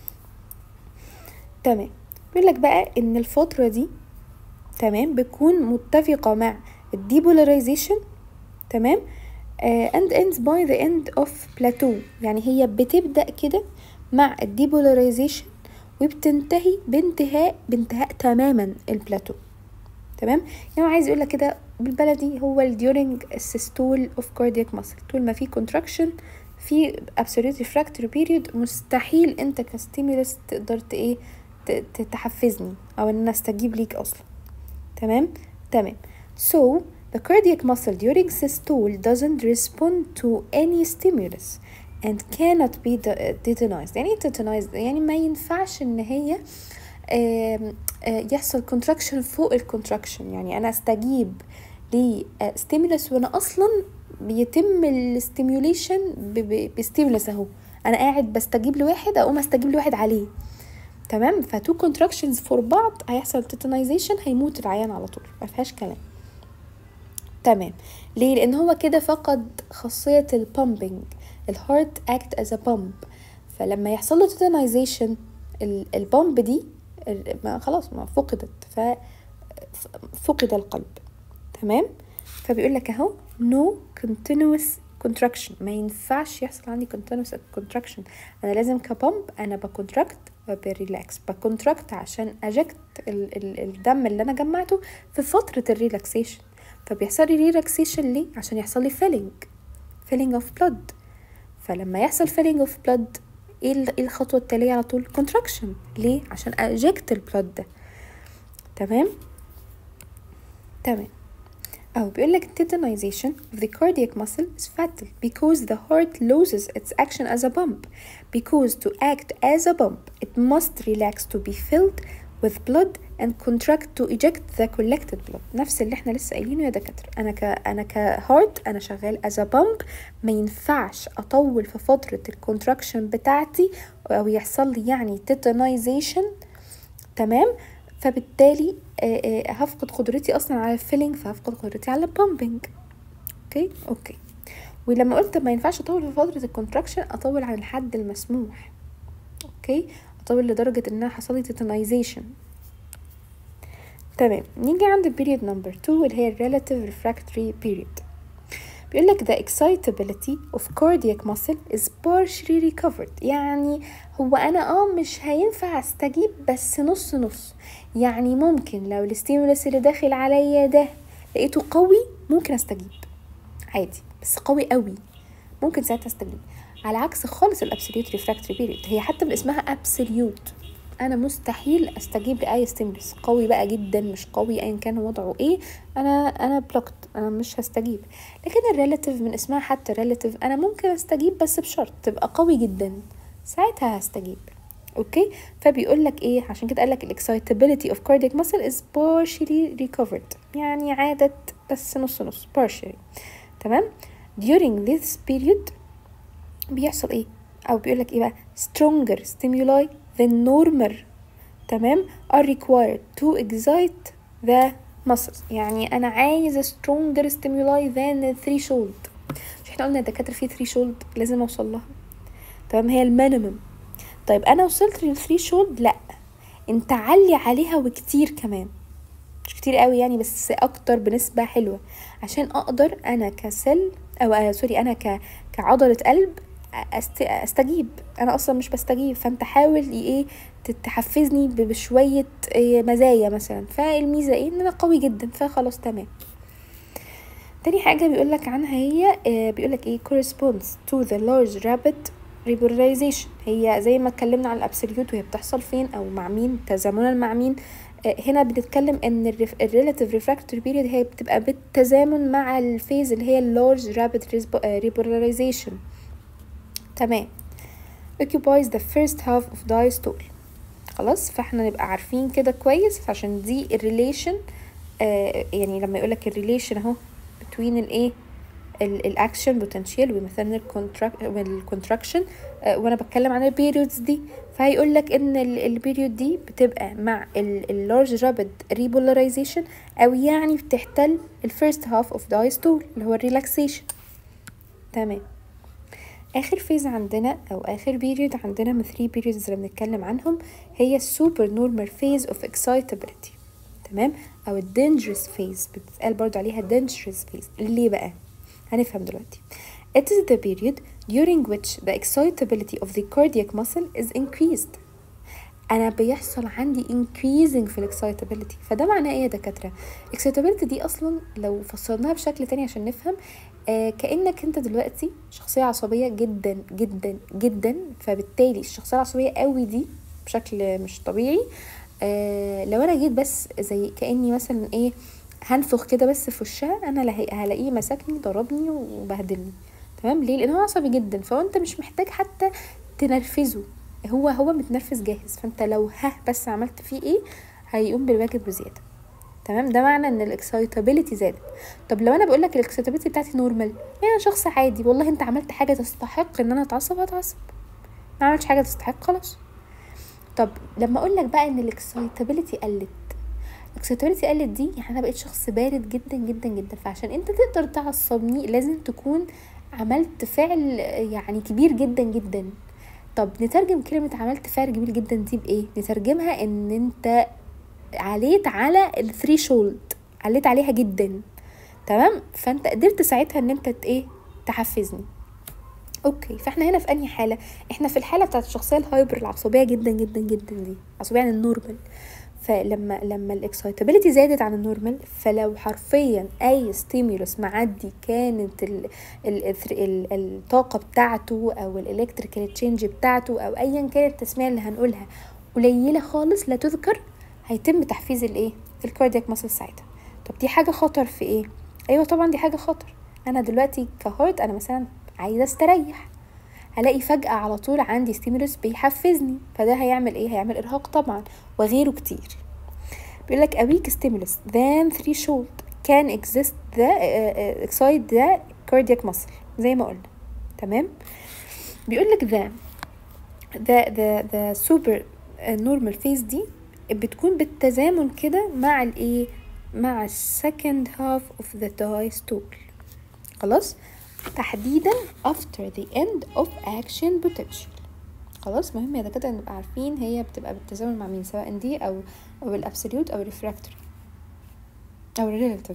Speaker 1: تمام بيقول لك بقى ان الفترة دي تمام بتكون متفقة مع الديبولاريزيشن تمام uh, and ends by the end of plateau يعني هي بتبدأ كده مع الديبولاريزيشن وبتنتهي بانتهاء بانتهاء تماما البلاتو تمام يعني عايز يقول لك كده بالبلدي هو ال during systole of cardiac muscle طول ما في contraction في absolute refractory period مستحيل انت كستيمولس تقدر ايه تحفزني او ان انا استجيب ليك اصلا تمام تمام so The cardiac muscle during systole doesn't respond to any stimulus and cannot be detonized يعني detonized يعني ما ينفعش ان هي آه آه يحصل contraction فوق الكونتراكشن يعني انا استجيب لستيمولس وانا اصلا بيتم الستيميوليشن بستيمولس اهو انا قاعد بستجيب لواحد اقوم استجيب لواحد عليه تمام فتو كونتراكشنز فور بعض هيحصل تيتانيزيشن هيموت العيان على طول ما فيهاش كلام تمام ليه لان هو كده فقد خاصيه البامبنج الهارت اكت از ا بامب فلما يحصل له تيتانيزيشن البامب دي ما خلاص ما فقدت ف فقد القلب تمام فبيقول لك اهو no continuous contraction ما ينفعش يحصل عندي continuous contraction انا لازم كبامب انا بكونتراكت وبريلاكس بكونتراكت عشان اجكت ال ال الدم اللي انا جمعته في فتره الريلاكسيشن فبيحصل لي ريلاكسيشن ليه عشان يحصل لي فيلينج فيلينج اوف بلود فلما يحصل فيلينج اوف بلود ايه الخطوه التاليه على طول كونتراكشن ليه عشان اجكت البلود ده تمام تمام أو بيقول لك tetanization of the cardiac muscle is fatal because the heart loses its action as a pump because to act as a pump it must relax to be filled with blood and contract to eject the collected blood نفس اللي احنا لسه قايلينه يا دكاتره انا ك انا كهارت انا شغال as a pump ما ينفعش اطول في فتره الكونتراكشن بتاعتي او يحصل لي يعني tetanization تمام فبالتالي آه، آه، هفقد قدرتي اصلا على الفيلينج فهفقد قدرتي على البامبنج اوكي اوكي ولما قلت ما ينفعش اطول في فتره الكونتراكشن اطول عن الحد المسموح اوكي اطول لدرجه انها حصل لي تيتانايزيشن تمام نيجي عند period نمبر 2 اللي هي relative refractory period بيقول لك the excitability of cardiac muscle is partially recovered يعني هو انا اه مش هينفع استجيب بس نص نص يعني ممكن لو الستيمولس اللي داخل عليا ده لقيته قوي ممكن استجيب عادي بس قوي قوي ممكن ساعتها استجيب على عكس خالص الابسوليوت ريفراكتوري بيريد هي حتى باسمها ابسوليوت انا مستحيل استجيب لاي ستيمولس قوي بقى جدا مش قوي ايا كان وضعه ايه انا انا بلوكت انا مش هستجيب لكن الريلاتيف من اسمها حتى ريلاتيف انا ممكن استجيب بس بشرط تبقى قوي جدا ساعتها هستجيب اوكي فبيقول لك ايه عشان كده قال لك الاكسايتابيلتي اوف cardiac muscle is partially recovered يعني عادت بس نص نص partially تمام during this period بيحصل ايه او بيقول لك ايه بقى stronger stimuli than normal تمام are required to excite the muscles يعني انا عايز stronger stimuli than the threshold مش احنا قلنا الدكاتره في threshold لازم اوصل لها تمام هي المينيمم طيب انا وصلت للثريشولد لا انت علي عليها وكتير كمان مش كتير قوي يعني بس اكتر بنسبة حلوة عشان اقدر انا كسل او آه سوري انا ك كعضلة قلب أست... استجيب انا اصلا مش بستجيب فانت حاول ايه تحفزني بشوية إيه مزايا مثلا فالميزة ايه ان انا قوي جدا فخلاص تمام تاني حاجة بيقولك عنها هي آه بيقولك ايه corresponds to the large rapid ريبولاريزيشن هي زي ما اتكلمنا عن الابسوليوت وهي بتحصل فين او مع مين تزامنا مع مين هنا بنتكلم ان الريلاتيف ريفراكتوري بيريد هي بتبقى بالتزامن مع الفيز اللي هي اللارج رابيد ريبولاريزيشن تمام occupies the first half of diastole خلاص فاحنا نبقى عارفين كده كويس عشان دي الريليشن آه يعني لما يقولك الريليشن اهو between الايه الاكشن بوتنشال ومثلا الكونتراكشن وانا بتكلم عن البيريودز دي فهيقول لك ان البيريود دي بتبقى مع اللارج رابيد ريبولاريزيشن او يعني بتحتل الفيرست هاف اوف دايستول اللي هو الريلاكسيشن تمام اخر فيز عندنا او اخر بيريود عندنا من 3 بيريودز اللي بنتكلم عنهم هي السوبر نورمال فيز اوف اكسايتابيلتي تمام او الدينجرس فيز بتتقال برضو عليها دينجرس فيز ليه بقى هنفهم دلوقتي It is the period during which the excitability of the cardiac muscle is increased انا بيحصل عندي increasing في الاكسايتابيلتي فده معناه ايه يا دكاتره الاكسايتابيلتي دي اصلا لو فصلناها بشكل تاني عشان نفهم آه كانك انت دلوقتي شخصيه عصبيه جدا جدا جدا فبالتالي الشخصيه العصبيه قوي دي بشكل مش طبيعي آه لو انا جيت بس زي كاني مثلا ايه هنفخ كده بس في وشها انا هلاقيه مسكني ضربني وبهدلني تمام ليه لان هو عصبي جدا فهو انت مش محتاج حتى تنرفزه هو هو متنرفز جاهز فانت لو ها بس عملت فيه ايه هيقوم بالواجب بزياده تمام ده معنى ان الاكسايتابيلتي زادت طب لو انا بقول لك الاكسايتابيلتي بتاعتي نورمال يعني انا شخص عادي والله انت عملت حاجه تستحق ان انا اتعصب هتعصب ما عملتش حاجه تستحق خلاص طب لما اقول لك بقى ان الاكسايتابيلتي قلت الاكسيتابيلتي قلت دي يعني انا بقيت شخص بارد جدا جدا جدا فعشان انت تقدر تعصبني لازم تكون عملت فعل يعني كبير جدا جدا طب نترجم كلمة عملت فعل كبير جدا دي بايه نترجمها ان انت عليت على الثري شولد عليت عليها جدا تمام فانت قدرت ساعتها ان انت ايه تحفزني اوكي فاحنا هنا في انهي حاله احنا في الحاله بتاعت الشخصيه الهايبر العصبيه جدا جدا جدا دي عصبيه عن النورمال فلما لما الاكسايتابيلتي زادت عن النورمال فلو حرفيا اي ستيمولس معدي كانت ال ال ال الطاقه بتاعته او الالكتريكال تشينج بتاعته او ايا كانت التسميه اللي هنقولها قليله خالص لا تذكر هيتم تحفيز الايه الكاردياك ماسل ساعتها طب دي حاجه خطر في ايه ايوه طبعا دي حاجه خطر انا دلوقتي كهارت انا مثلا عايزه استريح هلاقي فجأة على طول عندي ستيمولس بيحفزني فده هيعمل ايه هيعمل ارهاق طبعا وغيره كتير بيقول لك a weak stimulus than threshold can exist the uh, excite the cardiac muscle زي ما قلنا تمام بيقول لك the the the the super normal phase دي بتكون بالتزامن كده مع الايه مع second half of the diastole خلاص تحديدا after the end of action potential خلاص مهم يا دكاتره نبقى عارفين هي بتبقى بالتزامن مع مين سواء دي او او الابسوليوت او الريفراكتوري او الريلاتيف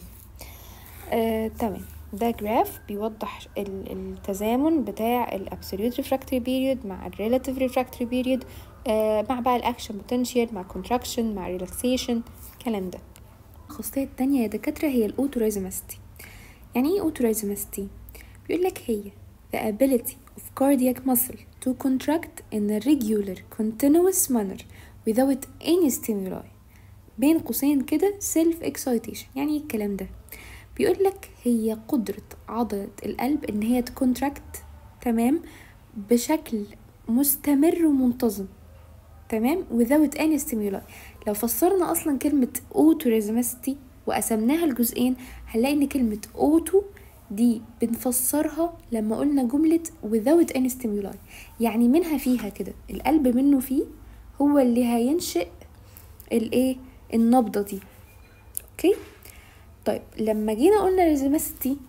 Speaker 1: آه، تمام ده جراف بيوضح التزامن بتاع الابسوليوت ريفراكتوري بيريود مع الريلاتيف ريفراكتوري بيريود مع بقى الاكشن بوتنشال مع كونتراكشن مع ريلاكسيشن الكلام ده الخاصية التانية يا دكاترة هي الأوتوريزمستي يعني ايه أوتوريزمستي؟ بيقول لك هي the ability of cardiac muscle to contract in a regular continuous manner without any stimuli بين قوسين كده self excitation يعني ايه الكلام ده بيقول لك هي قدرة عضلة القلب ان هي تكونتراكت تمام بشكل مستمر ومنتظم تمام without any stimuli لو فسرنا اصلا كلمة autoresmesty وقسمناها لجزئين هنلاقي ان كلمة auto دي بنفسرها لما قلنا جملة without any stimuli يعني منها فيها كده القلب منه فيه هو اللي هينشئ الايه النبضة دي اوكي طيب لما جينا قلنا ريزمستي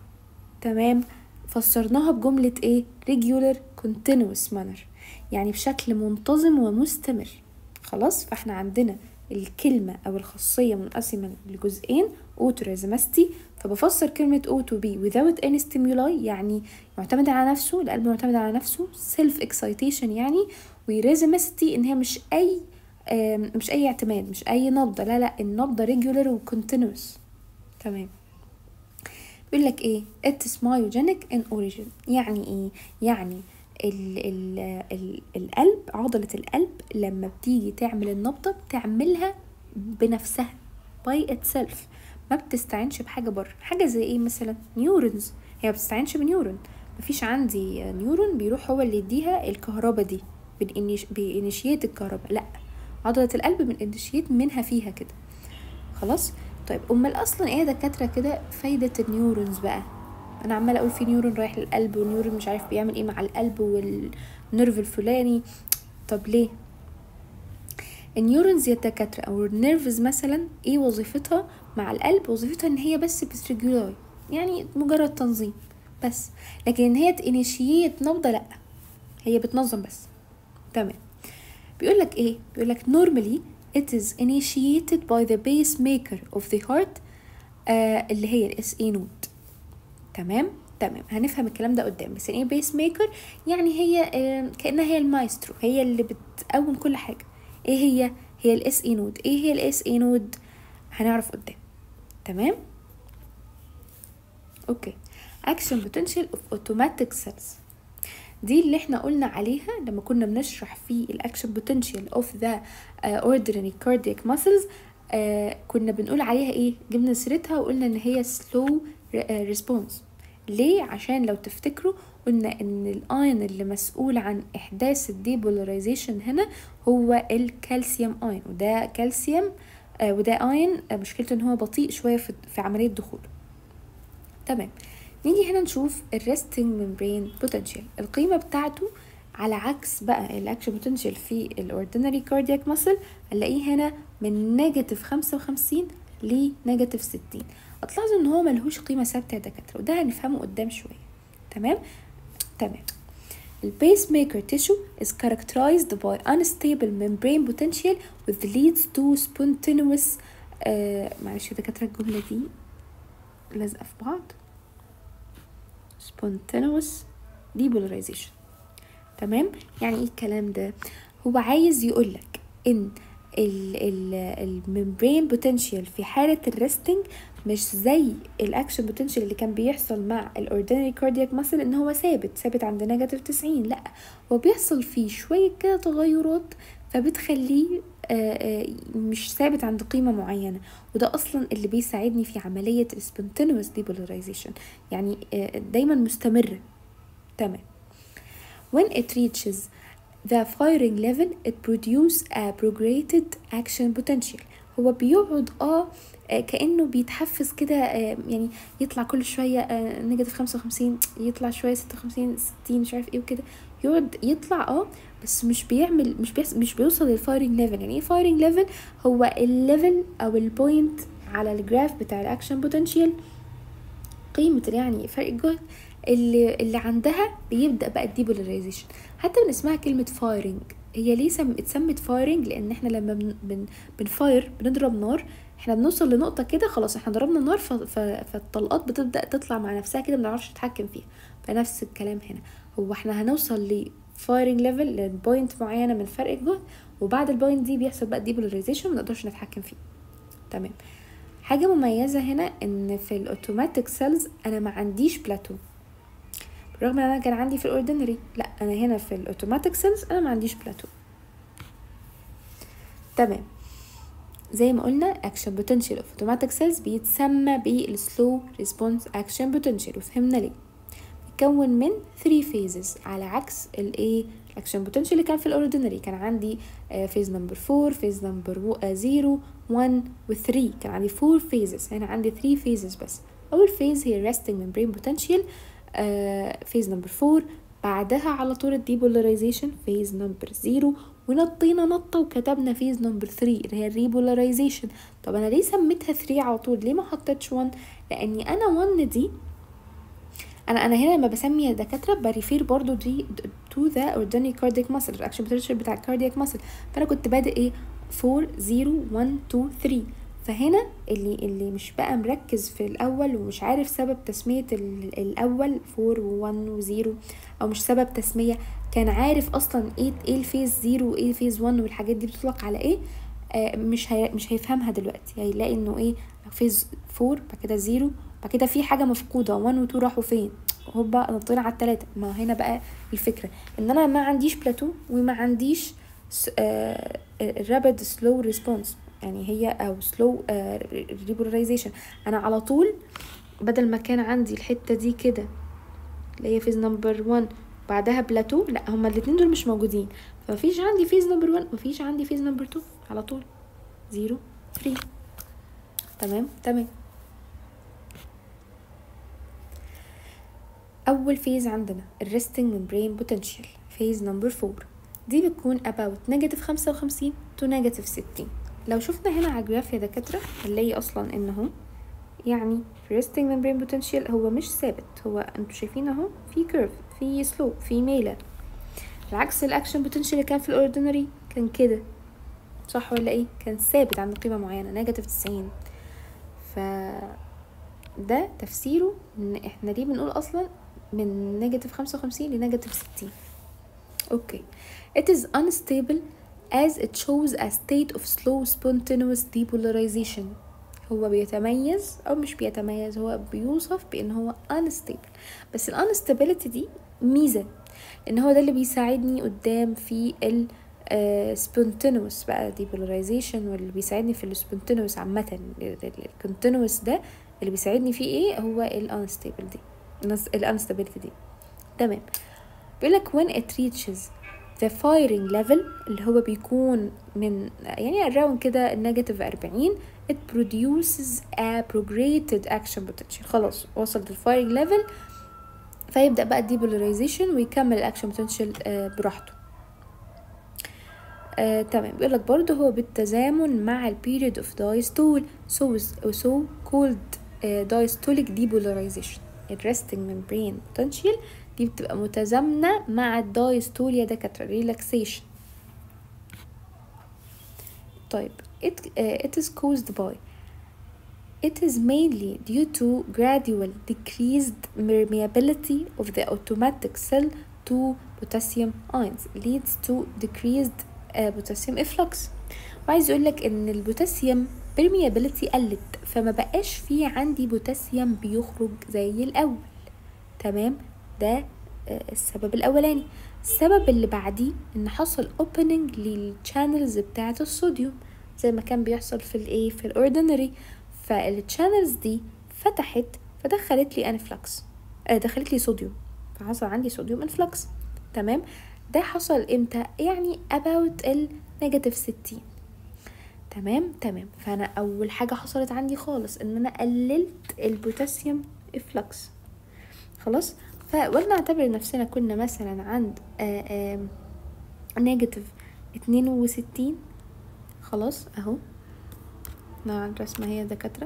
Speaker 1: تمام فسرناها بجملة ايه regular continuous manner يعني بشكل منتظم ومستمر خلاص فاحنا عندنا الكلمة أو الخاصية منقسمة لجزئين أوتوريزمستي فبفسر كلمة O to be without any stimuli يعني معتمد على نفسه القلب معتمد على نفسه self excitation يعني وريزمستي إن هي مش أي مش أي اعتماد مش أي نبضة لا لا النبضة regular و continuous تمام بيقول لك ايه it is myogenic in origin يعني ايه يعني ال ال ال القلب عضلة القلب لما بتيجي تعمل النبضة بتعملها بنفسها by itself ما بتستعينش بحاجة بره حاجة زي ايه مثلا نيورونز هي ما بتستعينش بنيورون مفيش عندي نيورون بيروح هو اللي يديها الكهرباء دي بينيشيت الكهرباء لا عضلة القلب بننشيت منها فيها كده خلاص طيب امال اصلا ايه دكاتره كده فايده النيورونز بقى انا عماله اقول في نيورون رايح للقلب ونيورون مش عارف بيعمل ايه مع القلب والنيرف الفلاني طب ليه النيورونز يا دكاتره او النيرفز مثلا ايه وظيفتها مع القلب وظيفتها ان هي بس بتريجولاي يعني مجرد تنظيم بس لكن ان هي تانيشيت نبضه لا هي بتنظم بس تمام بيقول لك ايه بيقول لك normally it is initiated by the pacemaker of the heart آه اللي هي الاس اي نود تمام تمام هنفهم الكلام ده قدام بس ايه بيس ميكر يعني هي آه كانها هي المايسترو هي اللي بتقوم كل حاجه ايه هي هي الاس اي نود ايه هي الاس اي نود هنعرف قدام تمام اوكي اكشن بوتنشال اوف اوتوماتيك سيلز دي اللي احنا قلنا عليها لما كنا بنشرح في الاكشن بوتنشال اوف ذا اوردينري كاردياك ماسلز كنا بنقول عليها ايه جبنا سيرتها وقلنا ان هي سلو ريسبونس ليه عشان لو تفتكروا قلنا ان الاين اللي مسؤول عن احداث الديبولاريزيشن هنا هو الكالسيوم اين وده كالسيوم آه وده اين آه مشكلته ان هو بطيء شويه في, في عمليه دخوله تمام نيجي هنا نشوف الريستنج ممبرين بوتنشال القيمه بتاعته على عكس بقى الاكشن بوتنشال في الاوردينري كاردياك ماسل هنلاقيه هنا من نيجاتيف خمسة وخمسين لنيجاتيف ستين هتلاحظوا ان هو ملهوش قيمة ثابتة يا دكاترة وده هنفهمه قدام شوية تمام تمام البيس ميكر tissue is characterized by unstable membrane potential which leads to spontaneous آه معلش يا دكاترة الجملة دي لازقة في بعض spontaneous depolarization تمام يعني ايه الكلام ده هو عايز يقولك ان الممبرين بوتنشال في حالة الريستنج مش زي الاكشن بوتنشال اللي كان بيحصل مع الاوردينري كاردياك ماسل ان هو ثابت ثابت عند نيجاتيف 90 لا هو بيحصل فيه شوية كده تغيرات فبتخليه مش ثابت عند قيمة معينة وده أصلا اللي بيساعدني في عملية spontaneous depolarization يعني دايما مستمرة تمام when it reaches the firing level it produce a progressed action potential هو بيقعد اه كانه بيتحفز كده يعني يطلع كل شويه نيجاتيف خمسة وخمسين يطلع شويه ستة وخمسين ستين مش عارف ايه وكده يقعد يطلع اه بس مش بيعمل مش بيحس مش بيوصل للفايرنج ليفل يعني ايه فايرنج ليفل هو الليفل او البوينت على الجراف بتاع الاكشن بوتنشال قيمه يعني فرق الجهد اللي اللي عندها بيبدا بقى الديبولاريزيشن حتى من اسمها كلمه فايرنج هي ليه سم... اتسمت فايرنج لان احنا لما بن... بن... بنفاير بنضرب نار احنا بنوصل لنقطة كده خلاص احنا ضربنا النار ف... ف... فالطلقات بتبدأ تطلع مع نفسها كده منعرفش نتحكم فيها فنفس الكلام هنا هو احنا هنوصل ل فايرنج ليفل لبوينت معينة من فرق الجهد وبعد البوينت دي بيحصل بقى ديبولاريزيشن منقدرش نتحكم فيه تمام حاجة مميزة هنا ان في الاوتوماتيك سيلز انا ما عنديش بلاتو رغم ان انا كان عندي في الاوردينري لا انا هنا في الاوتوماتيك سيلز انا ما عنديش بلاتو تمام زي ما قلنا اكشن بوتنشال اوف اوتوماتيك سيلز بيتسمى بالسلو ريسبونس اكشن بوتنشال وفهمنا ليه بيتكون من 3 فيزز على عكس الايه الاكشن بوتنشال اللي كان في الاوردينري كان عندي فيز نمبر 4 فيز نمبر 0 1 و 3 كان عندي 4 فيزز هنا عندي 3 فيزز بس اول فيز هي resting membrane potential فيز نمبر 4 بعدها على طول الديبولاريزيشن فيز نمبر 0 ونطينا نطه وكتبنا فيز نمبر 3 اللي هي الريبولاريزيشن طب انا ليه سميتها 3 على طول ليه ما حطيتش 1 لاني انا 1 دي انا انا هنا لما بسمي الدكاتره بريفير برضو دي تو ذا اوردينري كاردياك ماسل الاكشن بوتنشال بتاع الكاردياك ماسل فانا كنت بادئ ايه 4 0 1 2 3 فهنا اللي اللي مش بقى مركز في الاول ومش عارف سبب تسميه الاول 4 و1 و0 او مش سبب تسميه كان عارف اصلا ايه ايه الفيز 0 وايه الفيز 1 والحاجات دي بتطلق على ايه آه مش هي مش هيفهمها دلوقتي هيلاقي انه ايه فيز 4 بعد كده 0 بعد كده في حاجه مفقوده 1 و 2 راحوا فين هوبا نطينا على التلاتة ما هنا بقى الفكرة ان انا ما عنديش بلاتو وما عنديش رابid سلو ريسبونس يعني هي او سلو ريبولاريزيشن انا على طول بدل ما كان عندي الحتة دي كده اللي هي فيز نمبر 1 بعدها بلاتو لا هما الاتنين دول مش موجودين فمفيش عندي فيز نمبر 1 مفيش عندي فيز نمبر 2 على طول 0 3 تمام تمام أول فيز عندنا الريستنج membrane potential فيز نمبر 4 دي بتكون about نيجاتيف خمسة وخمسين to نيجاتيف ستين لو شفنا هنا على الجراف يا دكاترة هنلاقي أصلا إن اهو يعني في resting membrane potential هو مش ثابت هو انتوا شايفين اهو في كيرف في سلوب في ميلة العكس الاكشن potential اللي كان في الاوردينري كان كده صح ولا ايه كان ثابت عند قيمة معينة نيجاتيف تسعين ف ده تفسيره ان احنا ليه بنقول اصلا من نيجاتيف خمسة وخمسين لنيجاتيف ستين اوكي it is unstable as it shows a state of slow spontaneous depolarization هو بيتميز او مش بيتميز هو بيوصف بان هو unstable بس ال unstability دي ميزة ان هو ده اللي بيساعدني قدام في ال uh, spontaneous بقى depolarization واللي بيساعدني في ال spontaneous عامة ال continuous ده اللي بيساعدني فيه ايه هو ال unstable دي ال unstability دي تمام بيقولك when it reaches the firing level اللي هو بيكون من يعني around كده نيجاتيف أربعين it produces a progressed action potential خلاص وصل للفايرنج ليفل فيبدأ بقى depolarization ويكمل الاكشن potential آه براحته آه تمام بيقول لك برضه هو بالتزامن مع ال period of diastole so so called آه diastolic depolarization الريستنج membrane potential دي بتبقى متزامنة مع الدايستول يا دكاترة relaxation طيب it, uh, it is caused by it is mainly due to gradual decreased permeability of the automatic cell to potassium ions leads to decreased uh, potassium efflux وعايز يقولك ان البوتاسيوم permeability قلت فما بقاش في عندي بوتاسيوم بيخرج زي الاول تمام ده آه، السبب الاولاني السبب اللي بعديه ان حصل opening للchannels بتاعه الصوديوم زي ما كان بيحصل في الايه في الاوردينري فالchannels دي فتحت فدخلت لي انفلكس آه دخلت لي صوديوم فحصل عندي صوديوم انفلكس تمام ده حصل امتى يعني about النيجاتيف ستين تمام تمام فانا اول حاجه حصلت عندي خالص ان انا قللت البوتاسيوم افلكس خلاص ولنعتبر نفسنا كنا مثلا عند نيجاتيف اتنين وستين خلاص اهو مع الرسمة هي دكاترة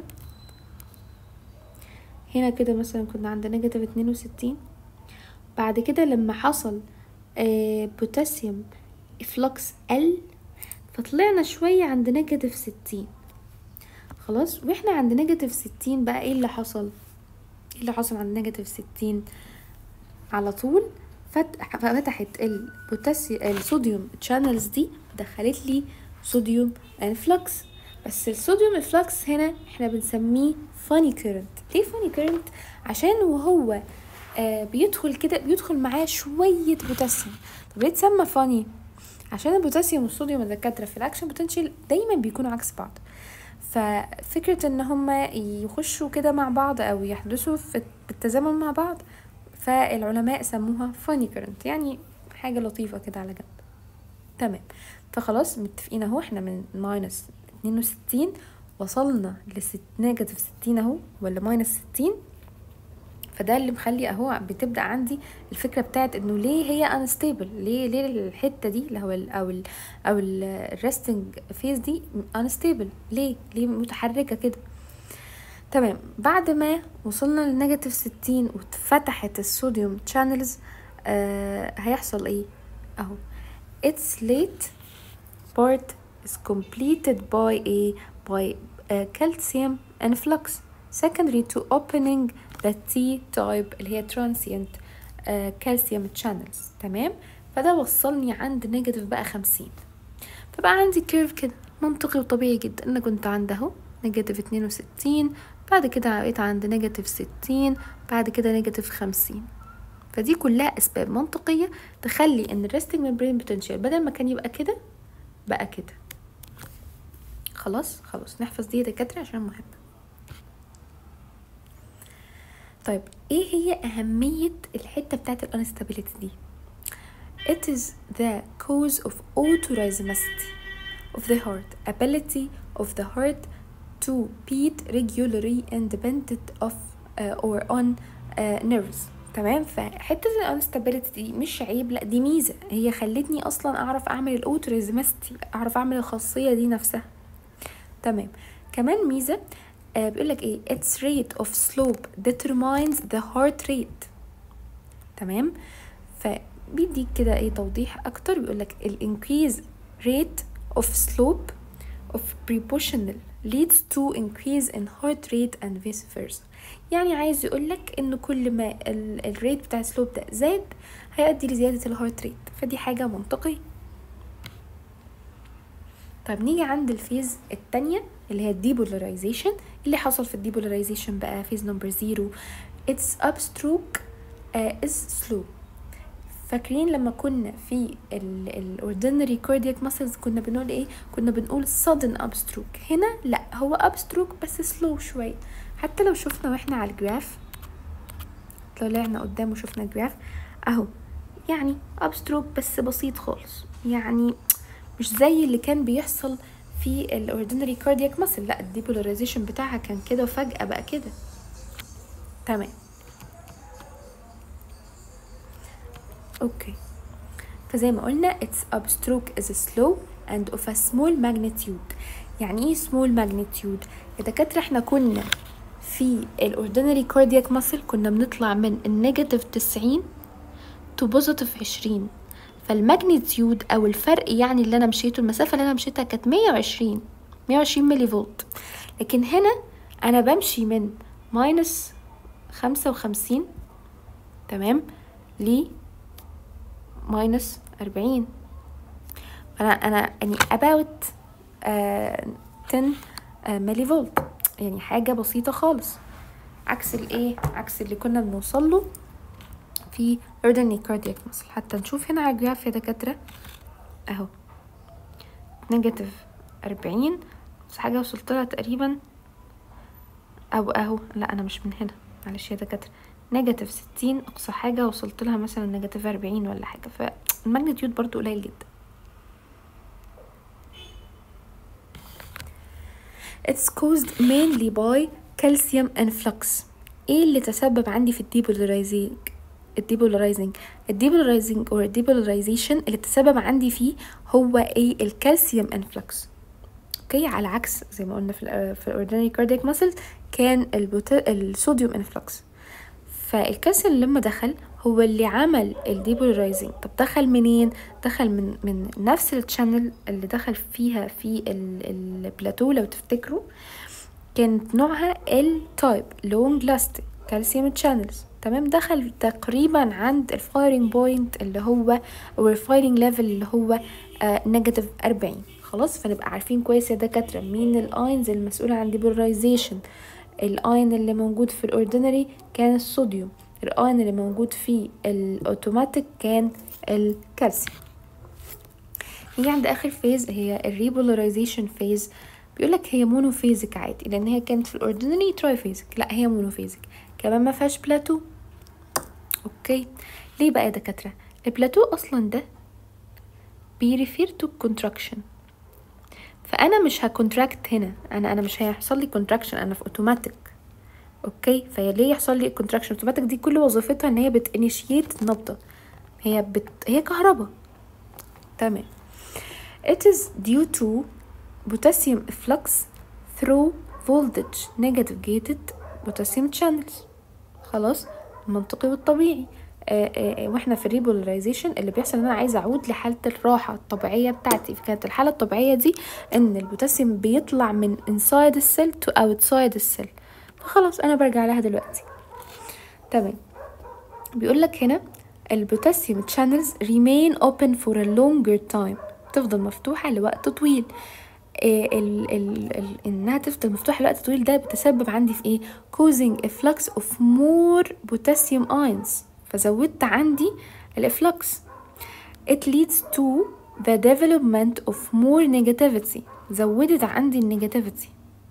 Speaker 1: هنا كده مثلا كنا عند نيجاتيف اتنين وستين بعد كده لما حصل آه بوتاسيوم افلكس قل فطلعنا شوية عند نيجاتيف ستين خلاص واحنا عند نيجاتيف ستين بقى ايه اللي حصل ايه اللي حصل عند نيجاتيف ستين على طول فتح فتحت البوتاسيوم الصوديوم تشانلز دي دخلت لي صوديوم انفلكس بس الصوديوم انفلكس هنا احنا بنسميه فاني كيرنت ليه فاني كيرنت عشان وهو آه بيدخل كده بيدخل معاه شوية بوتاسيوم طب ليه اتسمى فاني عشان البوتاسيوم والصوديوم الدكاترة في الاكشن بوتنشال دايما بيكونوا عكس بعض ففكرة ان هما يخشوا كده مع بعض او يحدثوا في بالتزامن مع بعض فالعلماء سموها فاني كرنت يعني حاجة لطيفة كده على جنب تمام فخلاص متفقين اهو احنا من ماينس اتنين وستين وصلنا لست نيجاتيف ستين اهو ولا ماينس ستين فده اللي مخلي اهو بتبدا عندي الفكره بتاعت انه ليه هي انستيبل ليه ليه الحته دي اللي هو ال او ال او الريستنج فيز دي انستيبل ليه ليه متحركه كده تمام بعد ما وصلنا لنيجاتيف ستين واتفتحت الصوديوم channels آه هيحصل ايه اهو its late part is completed by a by a calcium influx secondary to opening the T type اللي هي transient uh, calcium channels تمام فده وصلني عند نيجاتيف بقى خمسين فبقى عندي كيرف كده منطقي وطبيعي جدا انا كنت عند اهو نيجاتيف اتنين وستين بعد كده بقيت عند نيجاتيف ستين بعد كده نيجاتيف خمسين فدي كلها اسباب منطقيه تخلي ان الريستنج ممبرين بوتنشال بدل ما كان يبقى كده بقى كده خلاص خلاص نحفظ دي دكاتره عشان مهمه طيب ايه هي اهميه الحته بتاعت الانستابيليتي دي it is the cause of autorhythmicity of the heart ability of the heart to beat regularly independent of uh, or on uh, nerves تمام فحته الانستابيليتي دي مش عيب لا دي ميزه هي خلتني اصلا اعرف اعمل الاوتوريزمستي اعرف اعمل الخاصيه دي نفسها تمام كمان ميزه آه بيقول لك ايه its rate of slope determines the heart rate تمام فبيديك كده ايه توضيح اكتر بيقول لك ال increase rate of slope of proportional leads to increase in heart rate and vice versa يعني عايز يقولك ان كل ما الريت بتاع السلوب ده زاد هيؤدي لزيادة الهارت ريت فدي حاجة منطقية طيب نيجي عند الفيز التانية اللي هي الديبولاريزيشن اللي حصل في الديبولاريزيشن بقى فيز نمبر زيرو its upstroke uh, is slow فاكرين لما كنا في الاوردينري كاردياك ماسلز كنا بنقول ايه كنا بنقول sudden upstroke هنا لا هو upstroke بس سلو شويه حتى لو شفنا واحنا على الجراف لو طلعنا قدام وشفنا الجراف اهو يعني ابستروك بس بسيط خالص يعني مش زي اللي كان بيحصل في الاوردينري كاردياك ماسل لا الديبولاريزيشن بتاعها كان كده وفجأة بقى كده تمام اوكي فزي ما قلنا its upstroke is slow and of a small magnitude يعني ايه small magnitude يا دكاترة احنا كنا في الاوردينري كاردياك ماسل كنا بنطلع من النيجاتيف تسعين تو بوزيتيف عشرين فالماجنتيود او الفرق يعني اللي انا مشيته المسافه اللي انا مشيتها كانت مية وعشرين مية وعشرين ملي فولت لكن هنا انا بمشي من ماينس خمسة وخمسين تمام ل ماينس أربعين أنا أنا يعني about uh, 10 ملي فولت يعني حاجة بسيطة خالص عكس الايه عكس اللي كنا بنوصل له في ordinary cardiac muscle حتى نشوف هنا على الجراف يا دكاترة اهو نيجاتيف أربعين بس حاجة وصلت لها تقريبا أو أهو لا أنا مش من هنا معلش يا دكاترة نيجاتيف ستين أقصى حاجة وصلت لها مثلا نيجاتيف أربعين ولا حاجة فالماجنتيود برضو قليل جدا It's caused mainly by calcium influx ايه اللي تسبب عندي في الديبولاريزينج الديبولاريزنج الديبولاريزنج او الديبولاريزيشن اللي تسبب عندي فيه هو ايه الكالسيوم انفلكس اوكي على عكس زي ما قلنا في ال في الاوردينري كاردياك ماسلز كان البوت... الصوديوم انفلكس فالكالسيوم لما دخل هو اللي عمل الديبولاريزنج طب دخل منين دخل من من نفس التشانل اللي دخل فيها في البلاتو لو تفتكروا كانت نوعها ال تايب لونج لاستنج كالسيوم تشانلز تمام دخل تقريبا عند الفايرنج بوينت اللي هو او الفايرنج ليفل اللي هو نيجاتيف آه 40 خلاص فنبقى عارفين كويس يا دكاتره مين الاينز المسؤوله عن ديبولايزيشن الاين اللي موجود في الاوردينري كان الصوديوم الاين اللي موجود في الاوتوماتيك كان الكالسيوم نيجي عند اخر فيز هي الريبولاريزيشن فيز بيقولك هي مونوفيزك عادي لان هي كانت في الاوردينري ترايفيزك لا هي مونوفيزك كمان ما فيهاش بلاتو اوكي ليه بقى يا دكاتره البلاتو اصلا ده بيريفير تو كونتراكشن فانا مش هكونتراكت هنا انا انا مش هيحصل لي كونتراكشن انا في اوتوماتيك اوكي فهي ليه يحصل لي كونتراكشن اوتوماتيك دي كل وظيفتها ان هي بتانيشيت النبضه هي بت... هي كهرباء تمام it is due to potassium efflux through voltage negative gated potassium channels خلاص المنطقي والطبيعي آآ آآ واحنا في الريبولاريزيشن اللي بيحصل ان انا عايزه اعود لحاله الراحه الطبيعيه بتاعتي فكانت الحاله الطبيعيه دي ان البوتاسيوم بيطلع من inside السيل to outside السيل فخلاص انا برجع لها دلوقتي تمام بيقول لك هنا البوتاسيوم channels remain open for a longer time تفضل مفتوحة لوقت طويل ال ال ال انها تفضل مفتوحه لوقت طويل ده بتسبب عندي في ايه causing a flux of more potassium ions فزودت عندي الافلكس it leads to the development of more negativity زودت عندي النيجاتيفيتي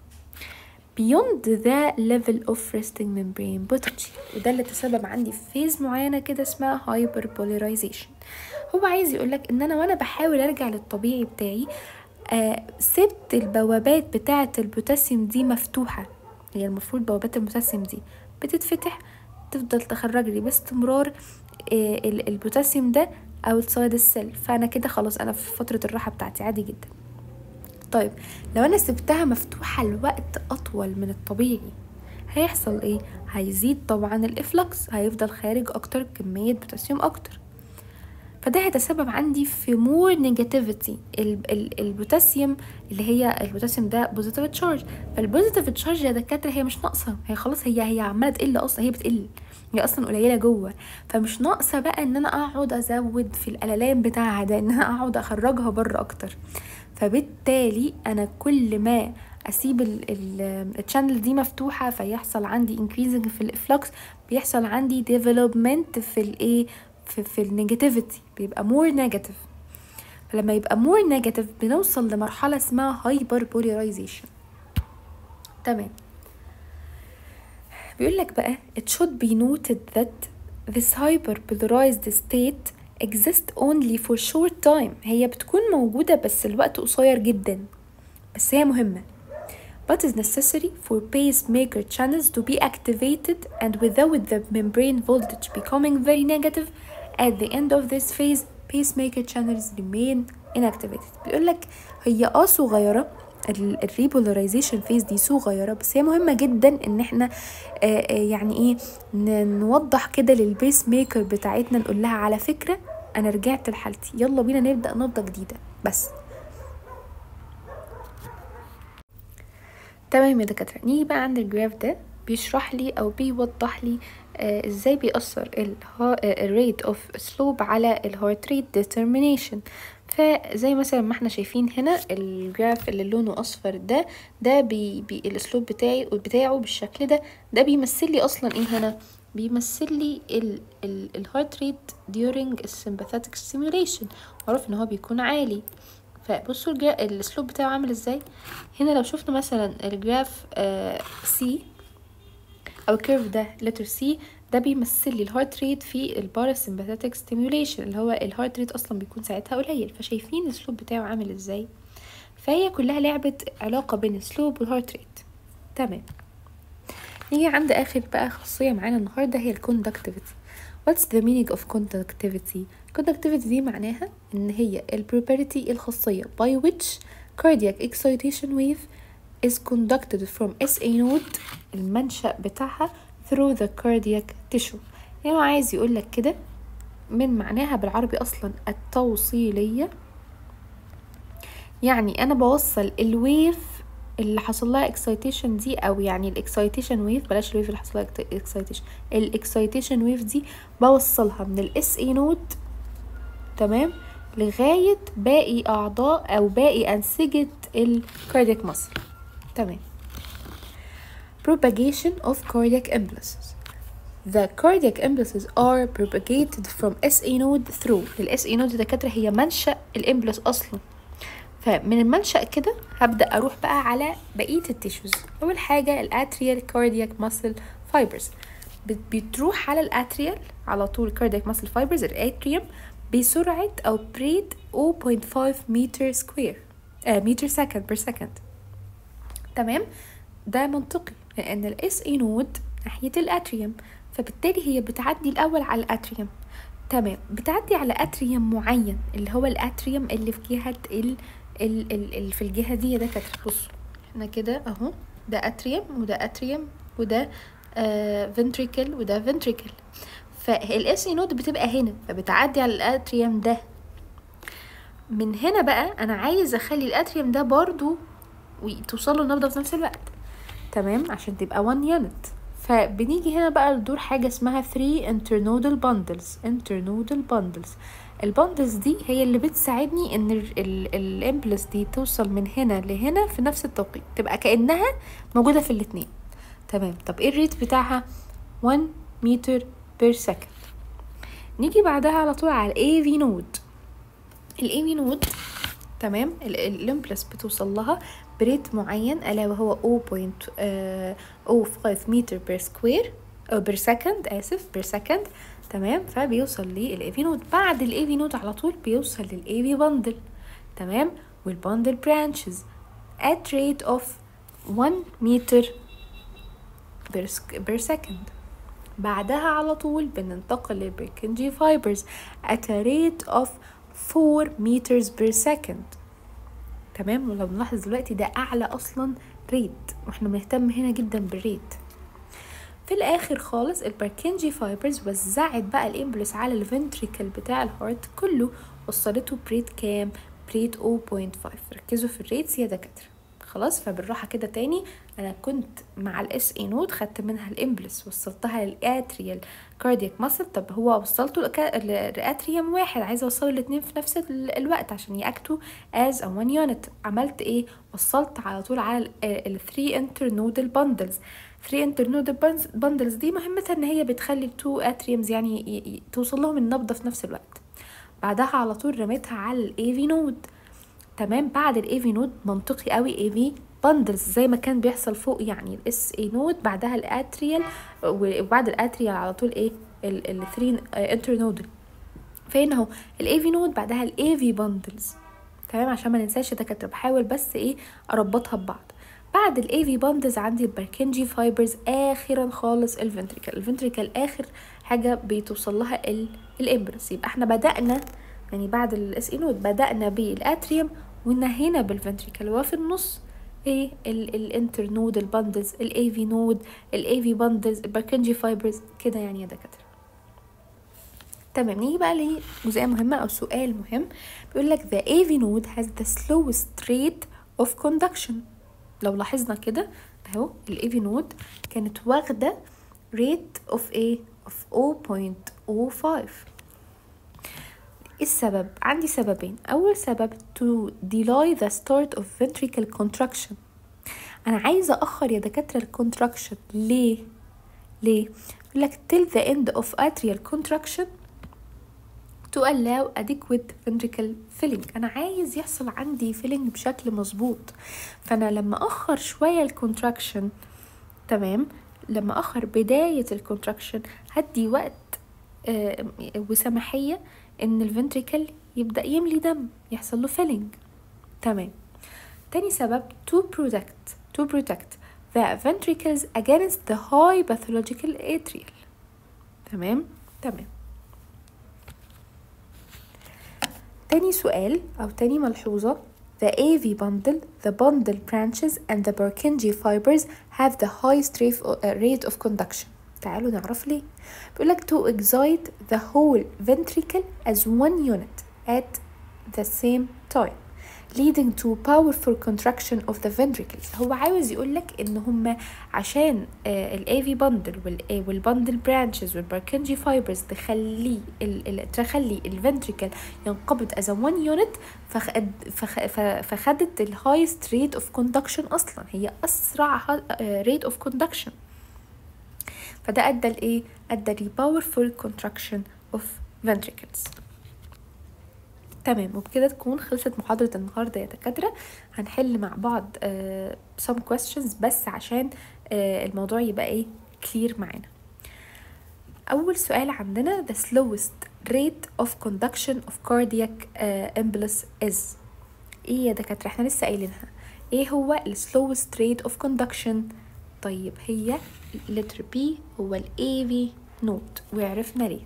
Speaker 1: beyond the level of resting membrane potential وده اللي تسبب عندي في فيز معينة كده اسمها hyperpolarization هو عايز يقولك ان انا وانا بحاول ارجع للطبيعي بتاعي آه سبت البوابات بتاعة البوتاسيوم دي مفتوحة هي المفروض بوابات البوتاسيوم دي بتتفتح تفضل تخرج لي باستمرار آه البوتاسيوم ده اوتسايد السيل فانا كده خلاص انا في فترة الراحة بتاعتي عادي جدا طيب لو انا سبتها مفتوحة لوقت اطول من الطبيعي هيحصل ايه هيزيد طبعا الافلكس هيفضل خارج اكتر كمية بوتاسيوم اكتر فده هيتسبب عندي في مور نيجاتيفيتي البوتاسيوم اللي هي البوتاسيوم ده بوزيتيف تشارج فالبوزيتيف تشارج يا دكاتره هي مش ناقصه هي خلاص هي هي عماله تقل اصلا هي بتقل هي اصلا قليله جوه فمش ناقصه بقى ان انا اقعد ازود في القللان بتاعها ده ان انا اقعد اخرجها بره اكتر فبالتالي انا كل ما اسيب الشانل دي مفتوحه فيحصل عندي انكريزنج في الافلكس بيحصل عندي ديفلوبمنت في الايه في, في النيجاتيفيتي بيبقى مور نيجاتيف فلما يبقى مور نيجاتيف بنوصل لمرحلة اسمها هايبر بوليرايزيشن تمام بيقول لك بقى it should be noted that this hyperpolarized state exists only for short time هي بتكون موجودة بس الوقت قصير جدا بس هي مهمة but is necessary for pacemaker channels to be activated and without the membrane voltage becoming very negative at the end of this phase pacemaker channels remain inactivated بيقول لك هي اه صغيرة الريبولاريزيشن فيز دي صغيرة بس هي مهمة جدا ان احنا آآ آآ يعني ايه نوضح كده للبيس ميكر بتاعتنا نقول لها على فكرة انا رجعت لحالتي يلا بينا نبدأ نبضة جديدة بس تمام يا دكاترة نيجي بقى عند الجراف ده بيشرح لي او بيوضح لي آه ازاي بيأثر الريت اوف سلوب على الهارت ريت ديترمينيشن فزي مثلا ما احنا شايفين هنا الجراف اللي لونه اصفر ده ده بي بي الاسلوب بتاعي بتاعه بالشكل ده ده بيمثل لي اصلا ايه هنا بيمثل لي الهارت ريت during السمباثيتك stimulation معروف ان هو بيكون عالي فبصوا الجا... الاسلوب بتاعه عامل ازاي هنا لو شفنا مثلا الجراف سي او الكيرف ده لتر سي ده بيمثل لي الهارت ريت في الباراسمباثيتك ستيميوليشن اللي هو الهارت ريت اصلا بيكون ساعتها قليل فشايفين الاسلوب بتاعه عامل ازاي فهي كلها لعبة علاقة بين الاسلوب والهارت ريت تمام نيجي عند اخر بقى خاصية معانا النهاردة هي الكوندكتيفيتي What's the meaning of conductivity? conductivity دي معناها ان هي البروبرتي الخاصية by which cardiac excitation wave is conducted from SA node المنشأ بتاعها through the cardiac tissue يعني هو عايز يقول لك كده من معناها بالعربي اصلا التوصيلية يعني انا بوصل الويف اللي حصل لها اكسايتيشن دي او يعني الاكسايتيشن ويف بلاش الويف اللي حصل لها اكسايتيشن الاكسايتيشن ويف دي بوصلها من الاس اي نود تمام لغاية باقي اعضاء او باقي انسجة الكاردياك ماسل تمام propagation of cardiac impulses The cardiac impulses are propagated from SA node through ال SA node دكاترة هي منشأ الامبلس أصلا فمن المنشأ كده هبدأ أروح بقى على بقية التيشوز أول حاجة الاتريال كاردياك ماسل فايبرز بتروح على الاتريال على طول كاردياك ماسل فايبرز الاتريوم بسرعة أو بريد 0.5 متر سكوير آه متر سكند بير سكند تمام ده منطقي لأن الاس اي نود ناحية الاتريوم فبالتالي هي بتعدي الأول على الاتريوم تمام بتعدي على اتريوم معين اللي هو الاتريوم اللي في جهة ال ال ال ال في الجهة دي يا دكاترة بصوا احنا كده اهو ده اتريوم وده اتريوم وده آه فنتريكل وده فنتريكل فالاس نود بتبقى هنا فبتعدي على الاتريوم ده من هنا بقى انا عايز اخلي الاتريوم ده برضو توصله النبضة في نفس الوقت تمام عشان تبقى 1 يونت فبنيجي هنا بقى لدور حاجة اسمها 3 internodal bundles internodal bundles البندلز دي هي اللي بتساعدني ان الامبلس دي توصل من هنا لهنا في نفس التوقيت تبقى كانها موجوده في الاتنين تمام طب ايه الريت بتاعها 1 متر بير سكند نيجي بعدها على طول على الاي في نود الاي في نود تمام الامبلس بتوصل لها بريت معين الا وهو 0.05 متر بير سكوير او بير سكند اسف بير سكند تمام فبيوصل للاي في نود بعد الاي في نود على طول بيوصل للاي في بندل تمام والبندل برانشز at rate of 1 متر بير سكند بعدها على طول بننتقل للبركنجي فايبرز at a rate of 4 meters per second تمام ولو نلاحظ دلوقتي ده اعلى اصلا ريت واحنا بنهتم هنا جدا بالريت في الاخر خالص البركنجي فايبرز وزعت بقى الامبلس على الفنتريكل بتاع الهارت كله وصلته بريت كام بريت 0.5 ركزوا في الريتس يا دكاتره خلاص فبالراحه كده تاني انا كنت مع الاس اي نود خدت منها الامبلس وصلتها للاتريال كاردياك ماسل طب هو وصلته لاتريوم واحد عايزه اوصله الاثنين في نفس الوقت عشان ياكتوا از ا 1 يونت عملت ايه وصلت على طول على ال 3 انترنودال بندلز 3 انترنودال بندلز دي مهمتها ان هي بتخلي التو اتريومز يعني توصل لهم النبضه في نفس الوقت بعدها على طول رميتها على الاي في نود تمام بعد الاي في نود منطقي قوي اي في بندلز زي ما كان بيحصل فوق يعني الاس اي نود بعدها الاتريال وبعد الاتريال على طول ايه الثري انترنودل فين اهو الاي في نود بعدها الاي في بندلز تمام عشان ما ننساش دكاتره بحاول بس ايه اربطها ببعض بعد الاي في بندلز عندي البركنجي فايبرز اخرا خالص الفنتريكل الفنتريكل اخر حاجه بتوصل لها الامبرس يبقى احنا بدانا يعني بعد الاس اي نود بدانا بالاتريوم ونهينا بالفنتريكل وفي النص ايه الانترنود البندلز الاي في نود الاي في بندلز البركنجي فايبرز كده يعني يا دكاتره تمام نيجي بقى لجزئيه مهمه او سؤال مهم بيقول لك the AV node has the slowest rate of conduction لو لاحظنا كده اهو الاي في نود كانت واخده rate of a of 0.05 السبب عندي سببين أول سبب to delay the start of ventricle contraction أنا عايزة أخر يا دكاترة الكونتراكشن ليه؟ ليه يقول لك till the end of atrial contraction to allow adequate ventricle filling انا عايز يحصل عندي filling بشكل مظبوط فانا لما اخر شويه الكونتراكشن تمام لما اخر بدايه الكونتراكشن هدي وقت آه وسماحيه ان الفنتريكل يبدا يملي دم يحصل له filling تمام تاني سبب to protect to protect the ventricles against the high pathological atrial تمام تمام تاني سؤال أو تاني ملحوظة The AV bundle, the bundle branches and the Purkinje fibers have the highest rate of conduction. تعالوا نعرف ليه. بيقولك to excite the whole ventricle as one unit at the same time. leading to powerful contraction of the ventricles هو عاوز يقولك ان هما عشان الاي بندل والبندل برانشز والبركنجي فايبرز تخلي ال تخلي الفنتريكل ينقبض as a one unit فخد فخدت الهايست ريت اوف كوندكشن اصلا هي اسرع ريت اوف كوندكشن فده ادى لايه ادى ل powerful contraction of ventricles تمام وبكده تكون خلصت محاضرة النهاردة يا دكاترة هنحل مع بعض uh, some questions بس عشان uh, الموضوع يبقى ايه clear معانا أول سؤال عندنا the slowest rate of conduction of cardiac uh, embolus is ايه يا دكاترة احنا لسه قايلينها ايه هو ال slowest rate of conduction طيب هي letter B هو ال AV node وعرفنا ليه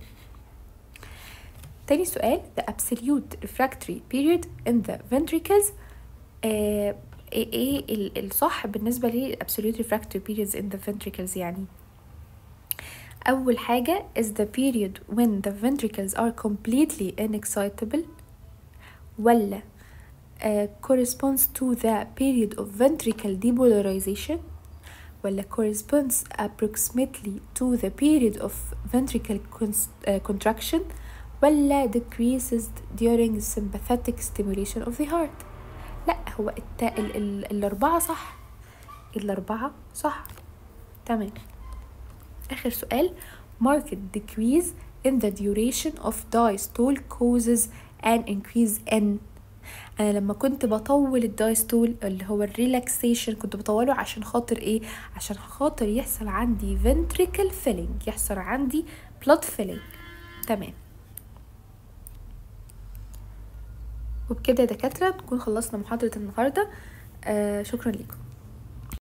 Speaker 1: تاني سؤال the absolute refractory period in the ventricles آه ايه ايه الصح بالنسبة لي absolute refractory periods in the ventricles يعني أول حاجة is the period when the ventricles are completely inexcitable ولا uh, corresponds to the period of ventricle depolarization ولا corresponds approximately to the period of ventricle uh, contraction ولا decreases during sympathetic stimulation of the heart لا هو التا... ال... ال... الأربعة صح الأربعة صح تمام آخر سؤال market decrease in the duration of diastole causes an increase in انا لما كنت بطول الدايستول اللي هو الريلاكسيشن كنت بطوله عشان خاطر ايه عشان خاطر يحصل عندي ventricle filling يحصل عندي blood filling تمام وبكده يا دكاترة نكون خلصنا محاضرة النهاردة آه شكرا لكم